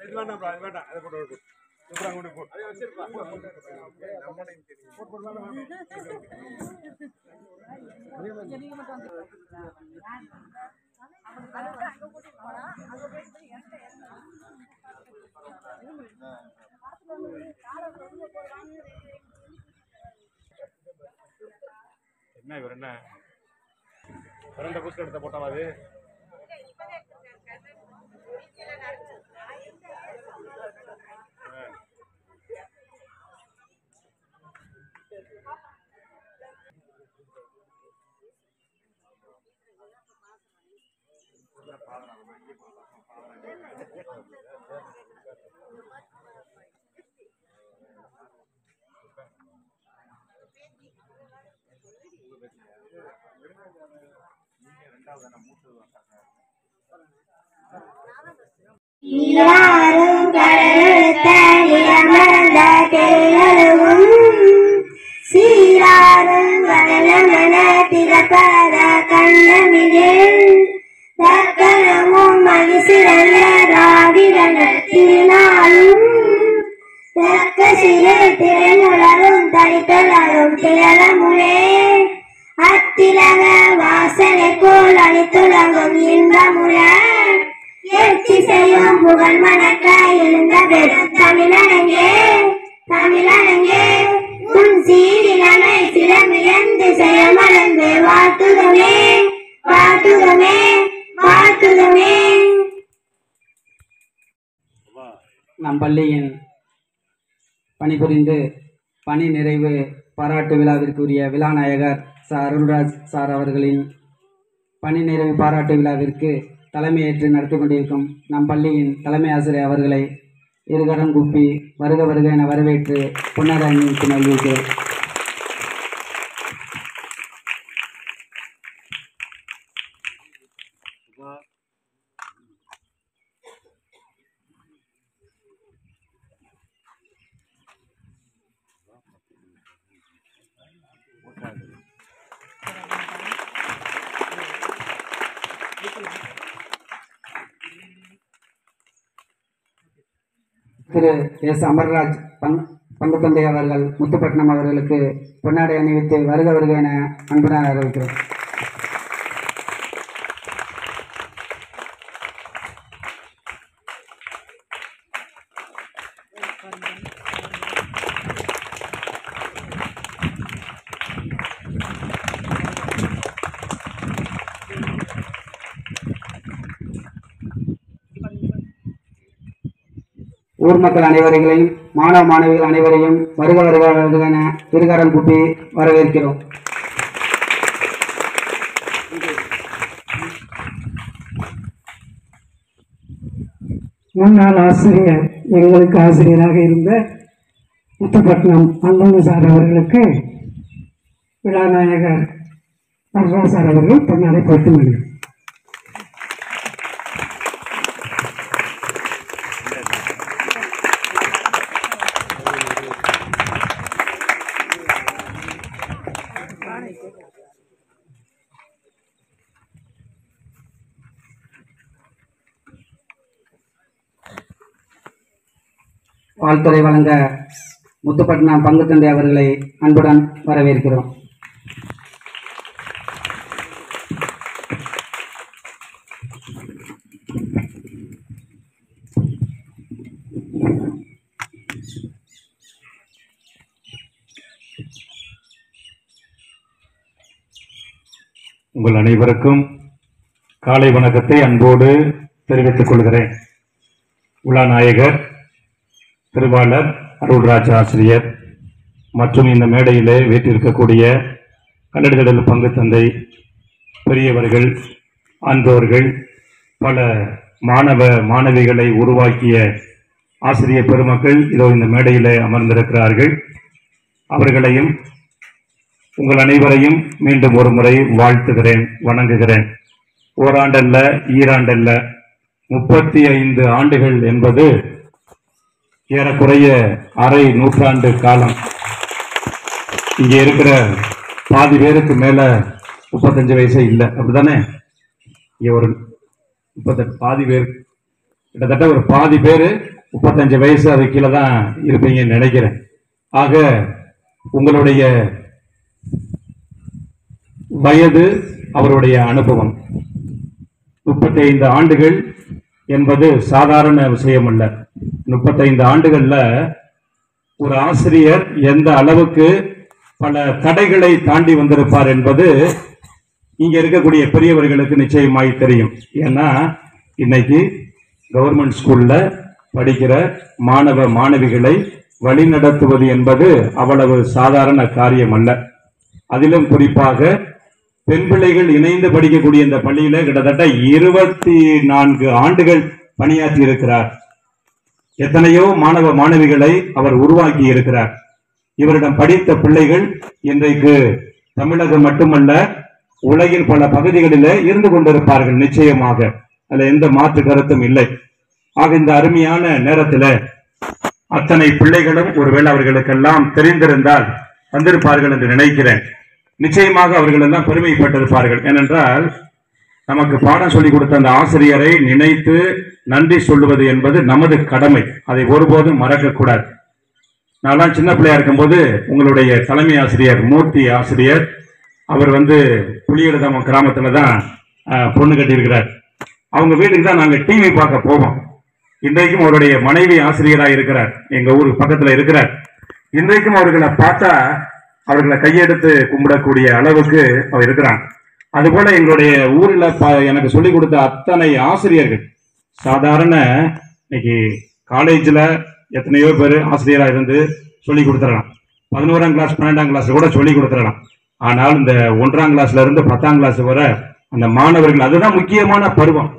இது வேண்டாம் bro, அது வேண்டாம் அதை போட்டு போட்டு அப்புறம் அங்கே போட்டு என்ன இவர் என்ன பிறந்த புஸ்தகம் எடுத்த போட்டோமா அது நீராறும் கடலெடுத்த நிலமர்ந்த தேயழுவும் சீராறும் கடலமன திறப்பத கண்ணமிழில் தக்கனமும் மகிசிறந்த ராவிரன திருநாளும் தக்க சிறு திருநுழலும் தனித்தொழலும் திரளமுளே அத்திலக வாசனை போல் அளித்துலகும் இன்பமுற எத்திசையும் புகழ் மணக்க எழுந்த பெரும் தமிழனங்கே தமிழனங்கே உன் சீரிலமை சிலமிழந்து செயமலர்ந்து வாழ்த்துதமே வாழ்த்துதமே வாழ்த்துதமே நம் பள்ளியின் பணிபுரிந்து பணி நிறைவு பாராட்டு விழாவிற்குரிய விழாநாயகர் சார் அருள்ராஜ் சார் அவர்களின் பணி நிறைவு பாராட்டு விழாவிற்கு தலைமையேற்று நடத்தி கொண்டிருக்கும் நம் பள்ளியின் தலைமை ஆசிரியர் அவர்களை இருகரம் கூப்பி வருக வருக என வரவேற்று புன்னர அணிவித்து நல்கியிருக்கிறோம் திரு எஸ் அமர்ராஜ் பங் பங்குத்தந்தை அவர்கள் முத்துப்பட்டினம் அவர்களுக்கு பொன்னாடை அணிவித்து வருக வருக என அன்புடன் அறிவிக்கிறோம் ஊர் மக்கள் அனைவரையும் மாணவ மாணவிகள் அனைவரையும் வருக வருக வருக என இருகரம் கூப்பி வரவேற்கிறோம் முன்னாள் ஆசிரியர் எங்களுக்கு ஆசிரியராக இருந்த முத்துப்பட்டினம் அன்பு சார் அவர்களுக்கு விழாநாயகர் பர்வா சார் அவர்கள் பொன்னாடை போட்டு முடியும் வாழ்த்துறை வழங்க முத்துப்பட்டினம் பங்குத்தந்தை அவர்களை அன்புடன் வரவேற்கிறோம் உங்கள் அனைவருக்கும் காலை வணக்கத்தை அன்போடு தெரிவித்துக் கொள்கிறேன் உலாநாயகர் திருவாளர் அருள்ராஜ் ஆசிரியர் மற்றும் இந்த மேடையிலே வீட்டிருக்கக்கூடிய கன்னடத்திடல் பங்கு தந்தை பெரியவர்கள் அன்பவர்கள் பல மாணவ மாணவிகளை உருவாக்கிய ஆசிரியர் பெருமக்கள் இதோ இந்த மேடையிலே அமர்ந்திருக்கிறார்கள் அவர்களையும் உங்கள் அனைவரையும் மீண்டும் ஒரு முறை வாழ்த்துகிறேன் வணங்குகிறேன் ஓராண்டல்ல ஈராண்டல்ல முப்பத்தி ஐந்து ஆண்டுகள் என்பது ஏறக்குறைய அரை நூற்றாண்டு காலம் இங்க இருக்கிற பாதி பேருக்கு மேல முப்பத்தஞ்சு வயசே இல்லை அப்படிதானே இங்க ஒரு முப்பத்தெட்டு பாதி பேர் கிட்டத்தட்ட ஒரு பாதி பேர் முப்பத்தஞ்சு வயசு அது கீழே தான் இருப்பீங்கன்னு நினைக்கிறேன் ஆக உங்களுடைய வயது அவருடைய அனுபவம் முப்பத்தைந்து ஆண்டுகள் என்பது சாதாரண விஷயம் அல்ல முப்பத்தைந்து ஆண்டுகள்ல ஒரு ஆசிரியர் எந்த அளவுக்கு பல தடைகளை தாண்டி வந்திருப்பார் என்பது இங்க இருக்கக்கூடிய பெரியவர்களுக்கு நிச்சயமாய் தெரியும் ஏன்னா இன்னைக்கு கவர்மெண்ட் ஸ்கூல்ல படிக்கிற மாணவ மாணவிகளை வழிநடத்துவது என்பது அவ்வளவு சாதாரண காரியம் அல்ல அதிலும் குறிப்பாக பெண் பிள்ளைகள் இணைந்து படிக்கக்கூடிய இந்த பள்ளியில கிட்டத்தட்ட இருபத்தி நான்கு ஆண்டுகள் பணியாற்றி இருக்கிறார் எத்தனையோ மாணவ மாணவிகளை அவர் உருவாக்கி இருக்கிறார் இவரிடம் படித்த பிள்ளைகள் இன்றைக்கு தமிழகம் மட்டுமல்ல உலகின் பல பகுதிகளிலே இருந்து கொண்டிருப்பார்கள் நிச்சயமாக அதுல எந்த மாற்று கருத்தும் இல்லை ஆக இந்த அருமையான நேரத்துல அத்தனை பிள்ளைகளும் ஒருவேளை அவர்களுக்கெல்லாம் தெரிந்திருந்தால் வந்திருப்பார்கள் என்று நினைக்கிறேன் நிச்சயமாக அவர்கள் எல்லாம் பெருமைப்பட்டிருப்பார்கள் ஏனென்றால் நமக்கு பாடம் சொல்லிக் கொடுத்த அந்த ஆசிரியரை நினைத்து நன்றி சொல்லுவது என்பது நமது கடமை அதை ஒருபோதும் மறக்கக்கூடாது நான்லாம் சின்ன பிள்ளையா இருக்கும்போது உங்களுடைய தலைமை ஆசிரியர் மூர்த்தி ஆசிரியர் அவர் வந்து புளியெழுதாம கிராமத்துல தான் அஹ், பொண்ணு கட்டியிருக்கிறார் அவங்க வீட்டுக்கு தான் நாங்க டிவி பார்க்க போவோம் இன்றைக்கும் அவருடைய மனைவி ஆசிரியராக இருக்கிறார் எங்க ஊர் பக்கத்துல இருக்கிறார் இன்றைக்கும் அவர்களை பார்த்தா அவர்களை கையெடுத்து கும்பிடக்கூடிய அளவுக்கு அவர் இருக்கிறாங்க அதுபோல எங்களுடைய ஊர்ல ப- எனக்கு சொல்லிக் கொடுத்த அத்தனை ஆசிரியர்கள் சாதாரண இன்னைக்கு காலேஜ்ல எத்தனையோ பேர் ஆசிரியரா இருந்து சொல்லி கொடுத்துடலாம் பதினோராம் கிளாஸ் பன்னெண்டாம் கிளாஸ் கூட சொல்லி கொடுத்துடலாம் ஆனால் இந்த ஒன்றாம் கிளாஸ்ல இருந்து பத்தாம் கிளாஸ் வரை அந்த மாணவர்கள் அதுதான் முக்கியமான பருவம்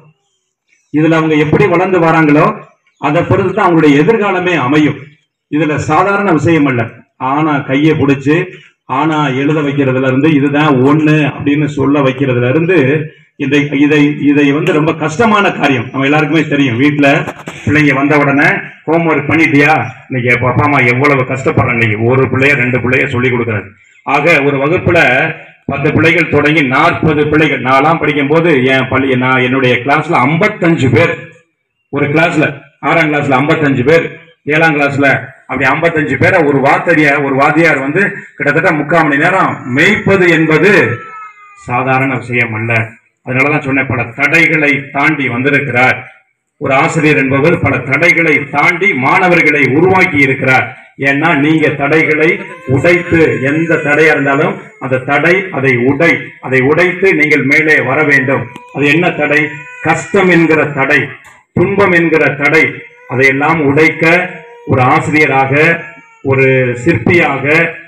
இதுல அவங்க எப்படி வளர்ந்து வராங்களோ அதை பொறுத்து தான் அவங்களுடைய எதிர்காலமே அமையும் இதுல சாதாரண விஷயம் அல்ல ஆனா கையை பிடிச்சு ஆனா எழுத வைக்கிறதுல இருந்து இதுதான் ஒண்ணு அப்படின்னு சொல்ல வைக்கிறதுல இருந்து இதை இதை இதை வந்து ரொம்ப கஷ்டமான காரியம் நம்ம எல்லாருக்குமே தெரியும் வீட்ல பிள்ளைங்க வந்த உடனே ஹோம்ஒர்க் பண்ணிட்டியா இன்னைக்கு அப்பா அம்மா எவ்வளவு கஷ்டப்படுறாங்க இன்னைக்கு ஒரு பிள்ளைய ரெண்டு பிள்ளைய சொல்லி கொடுக்குறாரு ஆக ஒரு வகுப்புல பத்து பிள்ளைகள் தொடங்கி நாற்பது பிள்ளைகள் நான்லாம் படிக்கும் போது என் பள்ளி நான் என்னுடைய கிளாஸ்ல 55 பேர் ஒரு கிளாஸ்ல ஆறாம் கிளாஸ்ல 55 பேர் ஏழாம் கிளாஸ்ல அப்படி 55 பேரை ஒரு வாத்தடிய ஒரு வாத்தியார் வந்து கிட்டத்தட்ட முக்கால் மணி நேரம் மேய்ப்பது என்பது சாதாரண விஷயம் அல்ல அதனாலதான் சொன்னேன் பல தடைகளை தாண்டி வந்திருக்கிறார் ஒரு ஆசிரியர் என்பவர் பல தடைகளை தாண்டி மாணவர்களை உருவாக்கி இருக்கிறார் ஏன்னா நீங்க தடைகளை உடைத்து எந்த தடையா இருந்தாலும் அந்த தடை அதை உடை அதை உடைத்து நீங்கள் மேலே வர வேண்டும் அது என்ன தடை கஷ்டம் என்கிற தடை துன்பம் என்கிற தடை அதையெல்லாம் உடைக்க ஒரு ஆசிரியராக ஒரு சிற்பியாக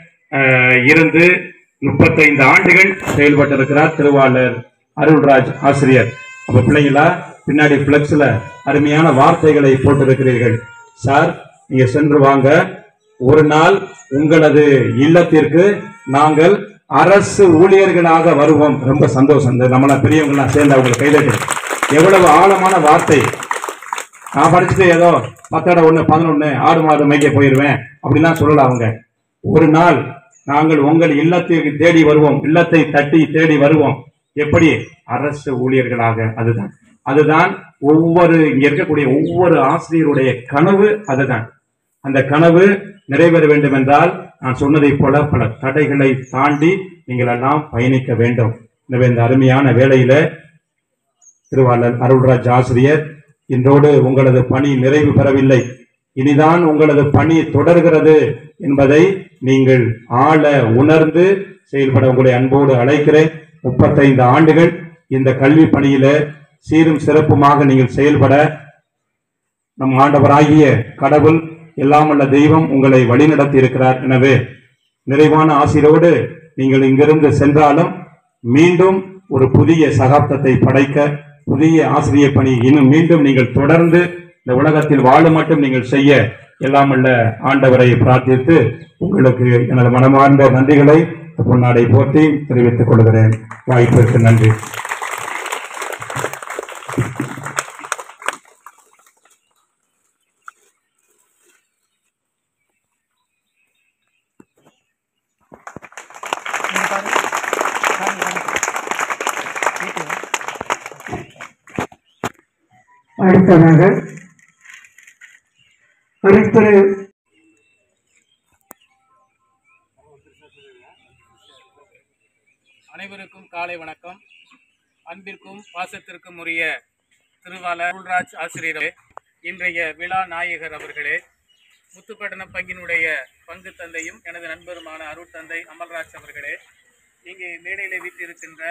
அஹ், இருந்து முப்பத்தைந்து ஆண்டுகள் செயல்பட்டிருக்கிறார் திருவாளர் அருள்ராஜ் ஆசிரியர் அப்ப பிள்ளைங்களா பின்னாடி பிளக்ஸ்ல அருமையான வார்த்தைகளை போட்டிருக்கிறீர்கள் சார் நீங்க சென்று வாங்க ஒரு நாள் உங்களது இல்லத்திற்கு நாங்கள் அரசு ஊழியர்களாக வருவோம் ரொம்ப சந்தோஷம் இந்த நம்மள பெரியவங்களாம் சேர்ந்து அவங்களுக்கு கைதட்டு எவ்வளவு ஆழமான வார்த்தை நான் படிச்சுட்டு ஏதோ பத்தோட ஒண்ணு பதினொன்னு ஆடு மாடு மேய்க்க போயிருவேன் அப்படிலாம் சொல்லல அவங்க ஒரு நாள் நாங்கள் உங்கள் இல்லத்திற்கு தேடி வருவோம் இல்லத்தை தட்டி தேடி வருவோம் எப்படி அரசு ஊழியர்களாக அதுதான் அதுதான் ஒவ்வொரு இங்க இருக்கக்கூடிய ஒவ்வொரு ஆசிரியருடைய கனவு அதுதான் அந்த கனவு நிறைவேற வேண்டும் என்றால் நான் சொன்னதைப் போல பல தடைகளை தாண்டி நீங்கள் எல்லாம் பயணிக்க வேண்டும் எனவே இந்த அருமையான வேளையில திருவாளர் அருள்ராஜ் ஆசிரியர் இன்றோடு உங்களது பணி நிறைவு பெறவில்லை இனிதான் உங்களது பணி தொடர்கிறது என்பதை நீங்கள் ஆழ உணர்ந்து செயல்பட உங்களை அன்போடு அழைக்கிறேன் முப்பத்தைந்து ஆண்டுகள் இந்த கல்வி பணியில சீரும் சிறப்புமாக நீங்கள் செயல்பட நம் ஆண்டவராகிய கடவுள் எல்லாமல்ல தெய்வம் உங்களை வழிநடத்தி இருக்கிறார் எனவே நிறைவான ஆசிரோடு நீங்கள் இங்கிருந்து சென்றாலும் மீண்டும் ஒரு புதிய சகாப்தத்தை படைக்க புதிய ஆசிரியர் பணி இன்னும் மீண்டும் நீங்கள் தொடர்ந்து இந்த உலகத்தில் வாழ மட்டும் நீங்கள் செய்ய எல்லாமல்ல ஆண்டவரை பிரார்த்தித்து உங்களுக்கு எனது மனமார்ந்த நன்றிகளை பொன்னாடை போற்றி தெரிவித்துக் கொள்கிறேன் வாய்ப்பிற்கு நன்றி அடுத்ததாக அருட்திரு அனைவருக்கும் காலை வணக்கம் அன்பிற்கும் பாசத்திற்கும் உரிய திருவாளர் அருள்ராஜ் ஆசிரியரே இன்றைய விழா நாயகர் அவர்களே முத்துப்பட்டினம் பங்கினுடைய பங்கு தந்தையும் எனது நண்பருமான அருட்தந்தை அமல்ராஜ் அவர்களே இங்கே மேடையிலே வீட்டிருக்கின்ற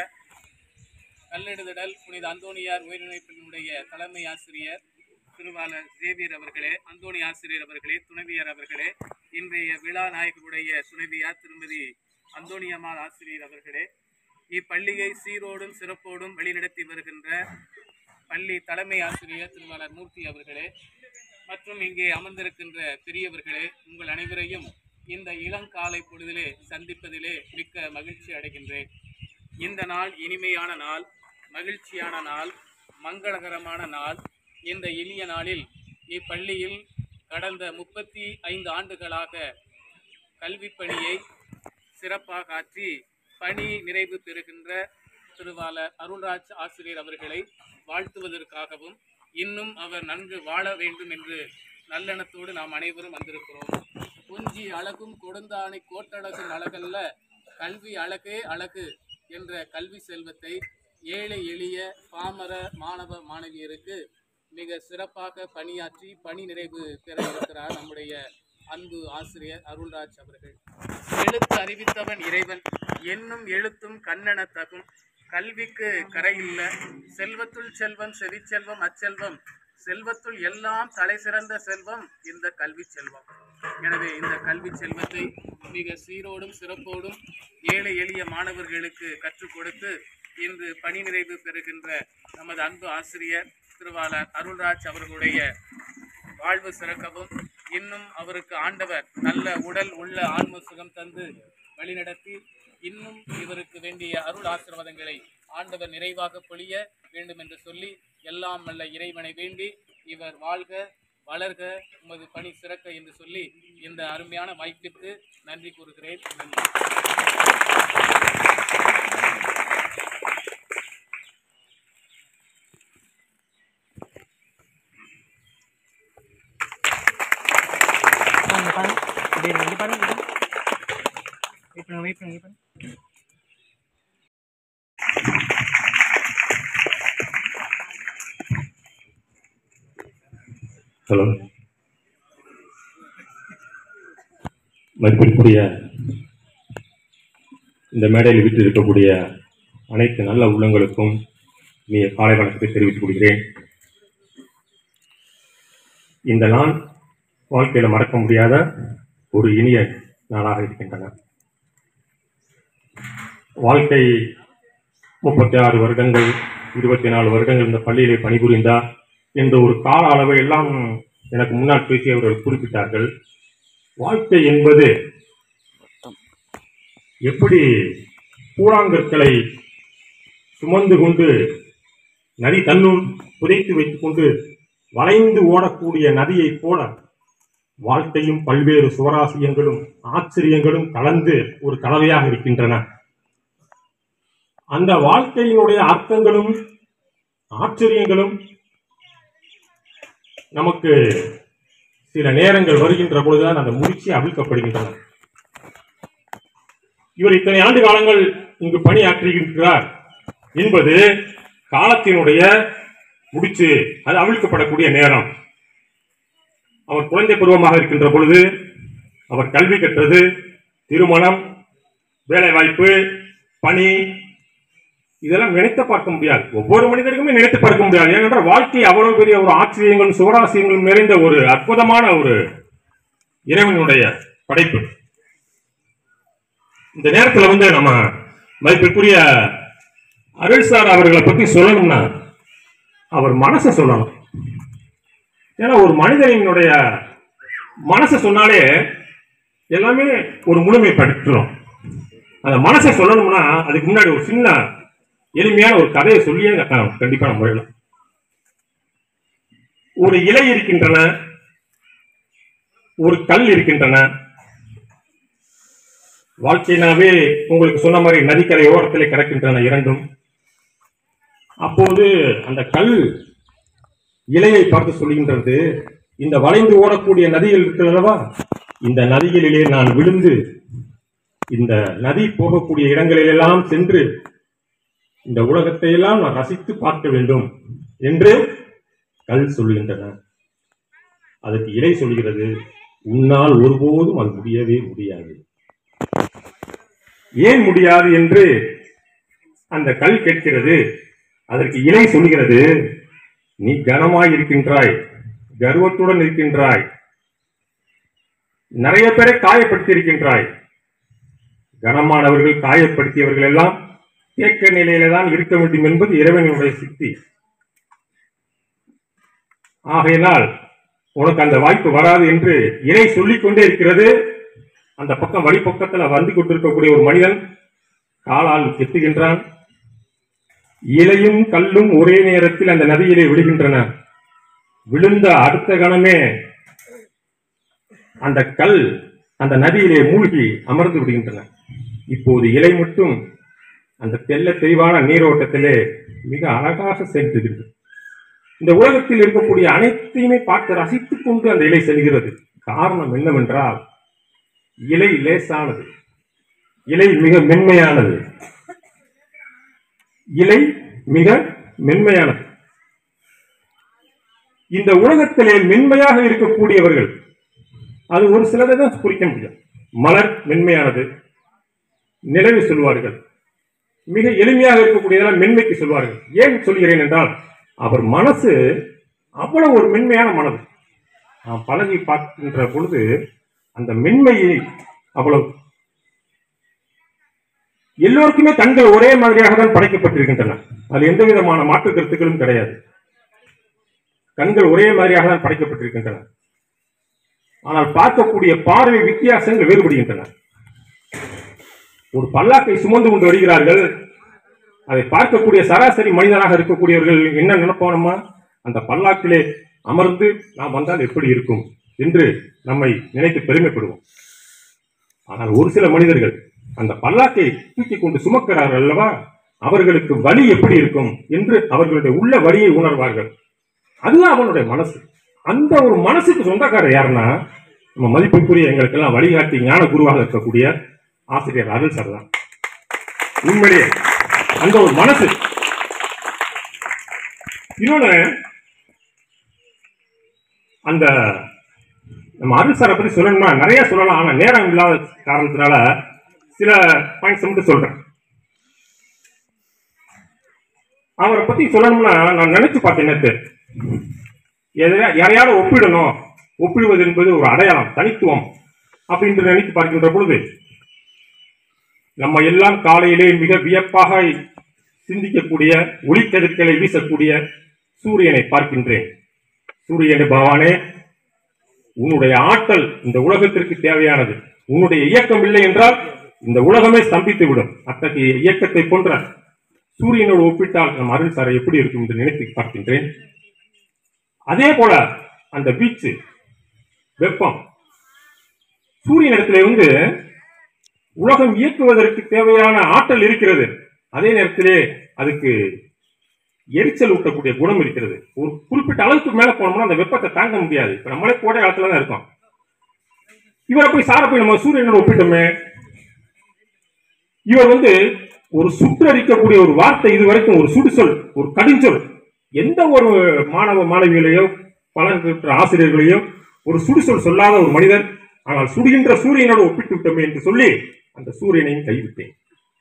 கல்லெடுதடல் புனித அந்தோணியார் உயர்நிலைப்பள்ளியினுடைய தலைமை ஆசிரியர் திருவாளர் ஜேவியர் அவர்களே அந்தோணி ஆசிரியர் அவர்களே துணைவியார் அவர்களே இன்றைய விழா நாயகருடைய துணைவியார் திருமதி அந்தோணியம்மாள் ஆசிரியர் அவர்களே இப்பள்ளியை சீரோடும் சிறப்போடும் வழிநடத்தி வருகின்ற பள்ளி தலைமை ஆசிரியர் திருவாளர் மூர்த்தி அவர்களே மற்றும் இங்கே அமர்ந்திருக்கின்ற பெரியவர்களே உங்கள் அனைவரையும் இந்த இளங்காலை பொழுதிலே சந்திப்பதிலே மிக்க மகிழ்ச்சி அடைகின்றேன் இந்த நாள் இனிமையான நாள் மகிழ்ச்சியான நாள் மங்களகரமான நாள் இந்த இனிய நாளில் இப்பள்ளியில் கடந்த முப்பத்தி ஐந்து ஆண்டுகளாக கல்விப் பணியை சிறப்பாக ஆற்றி பணி நிறைவு பெறுகின்ற திருவாளர் அருள்ராஜ் ஆசிரியர் அவர்களை வாழ்த்துவதற்காகவும் இன்னும் அவர் நன்கு வாழ வேண்டும் என்று நல்லெண்ணத்தோடு நாம் அனைவரும் வந்திருக்கிறோம் குஞ்சி அழகும் கொடுந்தானை கோட்டழகும் அழகல்ல கல்வி அழகே அழகு என்ற கல்வி செல்வத்தை ஏழை எளிய பாமர மாணவ மாணவியருக்கு மிக சிறப்பாக பணியாற்றி பணி நிறைவு பெற இருக்கிறார் நம்முடைய அன்பு ஆசிரியர் அருள்ராஜ் அவர்கள் எழுத்து அறிவித்தவன் இறைவன் என்னும் எழுத்தும் கண்ணென தகும் கல்விக்கு கரையில்ல செல்வத்துள் செல்வம் செவிச்செல்வம் அச்செல்வம் செல்வத்துள் எல்லாம் தலை சிறந்த செல்வம் இந்த கல்வி செல்வம் எனவே இந்த கல்வி செல்வத்தை மிக சீரோடும் சிறப்போடும் ஏழை எளிய மாணவர்களுக்கு கற்றுக் கொடுத்து இன்று பணி நிறைவு பெறுகின்ற நமது அன்பு ஆசிரியர் திருவாளர் அருள்ராஜ் அவர்களுடைய வாழ்வு சிறக்கவும் இன்னும் அவருக்கு ஆண்டவர் நல்ல உடல் உள்ள ஆன்ம சுகம் தந்து வழிநடத்தி இன்னும் இவருக்கு வேண்டிய அருள் ஆசீர்வாதங்களை ஆண்டவர் நிறைவாக பொழிய வேண்டும் என்று சொல்லி எல்லாம் நல்ல இறைவனை வேண்டி இவர் வாழ்க வளர்க உமது பணி சிறக்க என்று சொல்லி இந்த அருமையான வாய்ப்பிற்கு நன்றி கூறுகிறேன் நன்றி ஹலோ மதிப்பிற்குரிய இந்த மேடையில் வீட்டில் இருக்கக்கூடிய அனைத்து நல்ல உள்ளங்களுக்கும் நீ காலை வணக்கத்தை தெரிவித்துக் கொள்கிறேன் இந்த நாள் வாழ்க்கையில மறக்க முடியாத ஒரு இனிய நாளாக இருக்கின்றன வாழ்க்கை முப்பத்தி ஆறு வருடங்கள் இருபத்தி நாலு வருடங்கள் இந்த பள்ளியிலே பணிபுரிந்தார் என்ற ஒரு கால அளவை எல்லாம் எனக்கு முன்னால் பேசியவர்கள் குறிப்பிட்டார்கள் வாழ்க்கை என்பது எப்படி கூழாங்கற்களை சுமந்து கொண்டு நதி தன்னுள் புதைத்து வைத்துக் கொண்டு வளைந்து ஓடக்கூடிய நதியைப் போல வாழ்க்கையும் பல்வேறு சுவராசியங்களும் ஆச்சரியங்களும் கலந்து ஒரு கலவையாக இருக்கின்றன அந்த வாழ்க்கையினுடைய அர்த்தங்களும் ஆச்சரியங்களும் நமக்கு சில நேரங்கள் வருகின்ற பொழுதுதான் அந்த முடிச்சு அவிழ்க்கப்படுகின்றன இவர் இத்தனை ஆண்டு காலங்கள் இங்கு பணியாற்றுகின்றார் என்பது காலத்தினுடைய முடிச்சு அது அவிழ்க்கப்படக்கூடிய நேரம் அவர் குழந்தை பருவமாக இருக்கின்ற பொழுது அவர் கல்வி கற்றது திருமணம் வேலைவாய்ப்பு பணி இதெல்லாம் நினைத்து பார்க்க முடியாது ஒவ்வொரு மனிதருக்குமே நினைத்து பார்க்க முடியாது ஏனென்றால் வாழ்க்கை அவ்வளவு பெரிய ஒரு ஆச்சரியங்களும் சுவராசியங்களும் நிறைந்த ஒரு அற்புதமான ஒரு இறைவனுடைய படைப்பு இந்த நேரத்தில் வந்து நம்ம மதிப்பிற்குரிய அருள் சார் அவர்களை பத்தி சொல்லணும்னா அவர் மனசை சொல்லணும் ஏன்னா ஒரு மனிதனினுடைய மனசை சொன்னாலே எல்லாமே ஒரு முழுமைப்படுத்துறோம் அந்த மனசை சொல்லணும்னா அதுக்கு முன்னாடி ஒரு சின்ன எளிமையான ஒரு கதையை சொல்லியே நான் கண்டிப்பா நம்ம முறையில் ஒரு இலை இருக்கின்றன ஒரு கல் இருக்கின்றன வாழ்க்கையினாவே உங்களுக்கு சொன்ன மாதிரி நதிக்கரை ஓரத்திலே கிடக்கின்றன இரண்டும் அப்போது அந்த கல் இலையை பார்த்து சொல்லுகின்றது இந்த வளைந்து ஓடக்கூடிய நதிகள் இருக்கிறதா இந்த நதிகளிலே நான் விழுந்து இந்த நதி போகக்கூடிய இடங்களிலெல்லாம் சென்று இந்த உலகத்தை எல்லாம் நான் ரசித்து பார்க்க வேண்டும் என்று கல் சொல்லுகின்றன அதற்கு இலை சொல்கிறது உன்னால் ஒருபோதும் அது முடியவே முடியாது ஏன் முடியாது என்று அந்த கல் கேட்கிறது அதற்கு இலை சொல்கிறது நீ கனமாய் இருக்கின்றாய் கர்வத்துடன் இருக்கின்றாய் நிறைய பேரை காயப்படுத்தி இருக்கின்றாய் கனமானவர்கள் காயப்படுத்தியவர்கள் எல்லாம் தேக்க நிலையில தான் இருக்க வேண்டும் என்பது இறைவனுடைய சித்தி ஆகையினால் உனக்கு அந்த வாய்ப்பு வராது என்று இறை சொல்லிக் கொண்டே இருக்கிறது அந்த பக்கம் வழிப்பக்கத்துல வந்து கொண்டிருக்கக்கூடிய ஒரு மனிதன் காலால் கெத்துகின்றான் இலையும் கல்லும் ஒரே நேரத்தில் அந்த நதியிலே விழுகின்றன விழுந்த அடுத்த கணமே அந்த கல் அந்த நதியிலே மூழ்கி அமர்ந்து விடுகின்றன இப்போது இலை மட்டும் அந்த தெல்ல தெளிவான நீரோட்டத்திலே மிக அழகாக சென்றுகிறது இந்த உலகத்தில் இருக்கக்கூடிய அனைத்தையுமே பார்த்து ரசித்துக் கொண்டு அந்த இலை செல்கிறது காரணம் என்னவென்றால் இலை லேசானது இலை மிக மென்மையானது இலை மிக மென்மையானது இந்த உலகத்திலே மென்மையாக இருக்கக்கூடியவர்கள் அது ஒரு சிலரை தான் குறிக்க முடியும் மலர் மென்மையானது நிலவு சொல்வார்கள் மிக எளிமையாக இருக்கக்கூடியதெல்லாம் மென்மைக்கு சொல்வார்கள் ஏன் சொல்கிறேன் என்றால் அவர் மனசு அவ்வளவு ஒரு மென்மையான மனது நாம் பழகி பார்க்கின்ற பொழுது அந்த மென்மையை அவ்வளவு எல்லோருக்குமே கண்கள் ஒரே மாதிரியாக தான் படைக்கப்பட்டிருக்கின்றன அது எந்த விதமான மாற்று கருத்துக்களும் கிடையாது கண்கள் ஒரே மாதிரியாக தான் படைக்கப்பட்டிருக்கின்றன ஆனால் பார்க்கக்கூடிய பார்வை வித்தியாசங்கள் வேறுபடுகின்றன ஒரு பல்லாக்கை சுமந்து கொண்டு வருகிறார்கள் அதை பார்க்கக்கூடிய சராசரி மனிதனாக இருக்கக்கூடியவர்கள் என்ன நினைப்போனோமா அந்த பல்லாக்கிலே அமர்ந்து நாம் வந்தால் எப்படி இருக்கும் என்று நம்மை நினைத்து பெருமைப்படுவோம் ஆனால் ஒரு சில மனிதர்கள் அந்த பல்லாக்கை தூக்கி கொண்டு சுமக்கிறார்கள் அல்லவா அவர்களுக்கு வலி எப்படி இருக்கும் என்று அவர்களுடைய உள்ள வலியை உணர்வார்கள் அதுதான் அவனுடைய மனசு அந்த ஒரு மனசுக்கு சொந்தக்காரர் யாருன்னா நம்ம மதிப்புக்குரிய எங்களுக்கெல்லாம் வழிகாட்டி ஞான குருவாக இருக்கக்கூடிய ஆசிரியர் அருள் சார் தான் உண்மையிலேயே அந்த ஒரு மனசு இன்னொன்னு அந்த நம்ம அருள் சாரை பத்தி சொல்லணும்னா நிறைய சொல்லலாம் ஆனா நேரம் இல்லாத காரணத்தினால சில பாயிண்ட்ஸ் மட்டும் சொல்றேன் அவரை பத்தி சொல்லணும்னா நான் நினைச்சு பார்த்தேன் நேத்து எதையா- யாரையாவது ஒப்பிடணும் ஒப்பிடுவது என்பது ஒரு அடையாளம் தனித்துவம் அப்படின்னு நினைத்து பார்க்கின்ற பொழுது நம்ம எல்லாம் காலையிலே மிக வியப்பாக சிந்திக்கக்கூடிய ஒளிக்கதிர்களை வீசக்கூடிய சூரியனை பார்க்கின்றேன் சூரியனை பகவானே உன்னுடைய ஆற்றல் இந்த உலகத்திற்கு தேவையானது உன்னுடைய இயக்கம் இல்லை என்றால் இந்த உலகமே ஸ்தம்பித்து விடும் அத்தகைய இயக்கத்தை போன்ற சூரியனோடு ஒப்பிட்டால் நம் அருள் சாரை எப்படி இருக்கும் என்று நினைத்து பார்க்கின்றேன் அதே போல அந்த பீச்சு வெப்பம் சூரியன் இடத்துல வந்து உலகம் இயக்குவதற்கு தேவையான ஆற்றல் இருக்கிறது அதே நேரத்திலே அதுக்கு எரிச்சல் ஊட்டக்கூடிய குணம் இருக்கிறது ஒரு குறிப்பிட்ட அளவுக்கு மேல போனோம்னா அந்த வெப்பத்தை தாங்க முடியாது இப்ப நம்மளே கோடை காலத்துல தான் இருக்கோம் இவரை போய் சார போய் நம்ம சூரியனோட ஒப்பிட்டோமே இவர் வந்து ஒரு சுற்றறிக்கக்கூடிய ஒரு வார்த்தை இதுவரைக்கும் ஒரு சுடுசொல் ஒரு கடிஞ்சொல் எந்த ஒரு மாணவ மாணவிகளையோ பலர் ஆசிரியர்களையோ ஒரு சுடுசொல் சொல்லாத ஒரு மனிதர் ஆனால் சுடுகின்ற சூரியனோடு ஒப்பிட்டு விட்டோமே என்று சொல்லி அந்த சூரியனையும் கைவிட்டேன்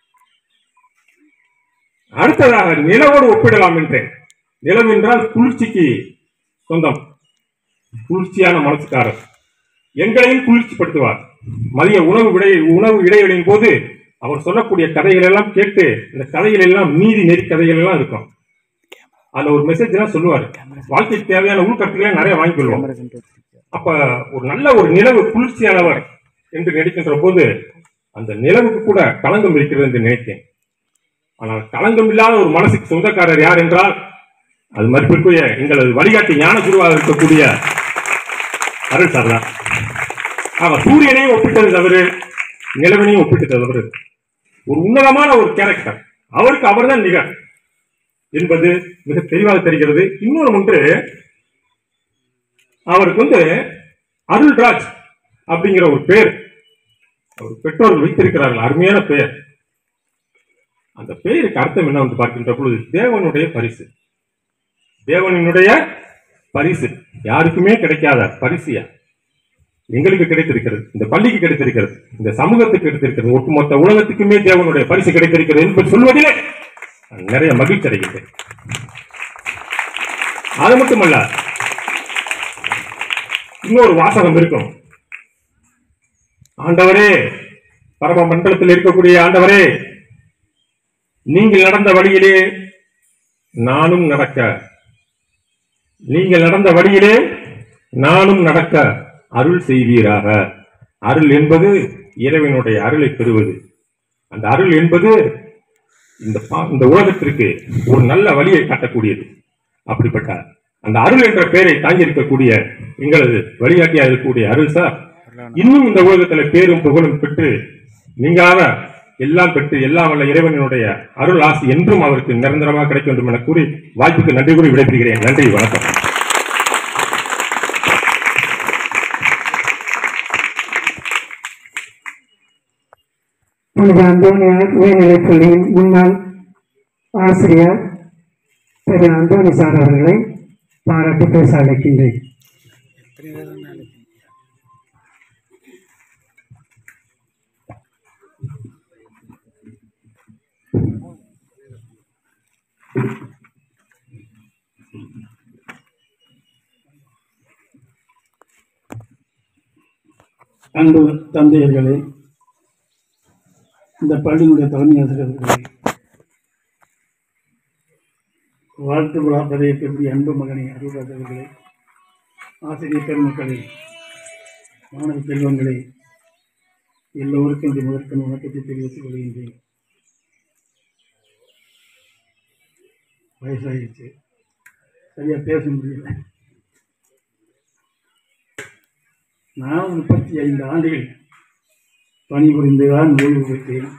அடுத்ததாக நிலவோடு ஒப்பிடலாம் என்றேன் நிலம் என்றால் குளிர்ச்சிக்கு சொந்தம் குளிர்ச்சியான மனசுக்காரர் எங்களையும் குளிர்ச்சிப்படுத்துவார் மதிய உணவு விடை உணவு இடைவெளியின் போது அவர் சொல்லக்கூடிய கதைகள் எல்லாம் கேட்டு இந்த கதைகள் எல்லாம் நீதி நெறி கதைகள் எல்லாம் இருக்கும் அதுல ஒரு மெசேஜ் எல்லாம் சொல்லுவார் வாழ்க்கைக்கு தேவையான உள்கருத்துக்களை நிறைய வாங்கிக்கொள்வோம் அப்ப ஒரு நல்ல ஒரு நிலவு குளிர்ச்சியானவர் என்று நினைக்கின்ற போது அந்த நிலவுக்கு கூட களங்கம் இருக்கிறது என்று நினைத்தேன் ஆனால் களங்கம் இல்லாத ஒரு மனசுக்கு சொந்தக்காரர் யார் என்றால் அது மதிப்பிற்குரிய எங்களது வழிகாட்டி ஞான குருவாக இருக்கக்கூடிய அருள் சார் தான் அவர் சூரியனையும் ஒப்பிட்டது தவறு நிலவனையும் ஒப்பிட்டது தவறு ஒரு உன்னதமான ஒரு கேரக்டர் அவருக்கு அவர்தான் நிகர் என்பது மிக தெளிவாக தெரிகிறது இன்னொரு ஒன்று அவருக்கு வந்து அருள்ராஜ் அப்படிங்கிற ஒரு பேர் அவர் பெற்றோர்கள் வைத்திருக்கிறார்கள் அருமையான பெயர் அந்த பெயருக்கு அர்த்தம் என்ன வந்து பார்க்கின்ற பொழுது தேவனுடைய பரிசு தேவனினுடைய பரிசு யாருக்குமே கிடைக்காத பரிசியா எங்களுக்கு கிடைத்திருக்கிறது இந்த பள்ளிக்கு கிடைத்திருக்கிறது இந்த சமூகத்துக்கு கிடைத்திருக்கிறது ஒட்டுமொத்த உலகத்துக்குமே தேவனுடைய பரிசு கிடைத்திருக்கிறது என்று சொல்வதிலே நான் நிறைய மகிழ்ச்சி அடைகின்றேன் அது மட்டுமல்ல இன்னொரு வாசகம் இருக்கும் ஆண்டவரே பரம மண்டலத்தில் இருக்கக்கூடிய ஆண்டவரே நீங்கள் நடந்த வழியிலே நானும் நடக்க நீங்கள் நடந்த வழியிலே நானும் நடக்க அருள் செய்வீராக அருள் என்பது இறைவனுடைய அருளை பெறுவது அந்த அருள் என்பது இந்த பா- இந்த உலகத்திற்கு ஒரு நல்ல வழியை காட்டக்கூடியது அப்படிப்பட்ட அந்த அருள் என்ற பெயரை தாங்கியிருக்கக்கூடிய எங்களது வழிகாட்டியாக இருக்கக்கூடிய அருள் சார் இன்னும் இந்த உலகத்துல பேரும் புகழும் பெற்று நீங்காத எல்லாம் பெற்று எல்லாம் வல்ல இறைவனுடைய அருள் ஆசி என்றும் அவருக்கு நிரந்தரமாக கிடைக்க வேண்டும் என கூறி வாய்ப்புக்கு நன்றி கூறி விடைபெறுகிறேன் நன்றி வணக்கம் புனித அந்தோனியார் உயர்நிலைப் பள்ளியின் முன்னாள் ஆசிரியர் திரு அந்தோணி சார் அவர்களை பாராட்டி பேச அழைக்கின்றேன் அன்பு தந்தையர்களே இந்த பள்ளியினுடைய தலைமை ஆசிரியர்களே வாழ்த்து விழா பதவியேற்கக்கூடிய அன்பு மகனை அருள்ராஜ் அவர்களே ஆசிரியர் பெருமக்களே மாணவ செல்வங்களே எல்லோருக்கும் இந்த முதற்கண் வணக்கத்தை தெரிவித்துக் கொள்கின்றேன் வயசாகிடுச்சு சரியா பேச முடியல நான் முப்பத்தி ஐந்து ஆண்டுகள் பணிபுரிந்துதான் ஓய்வு பெற்றேன்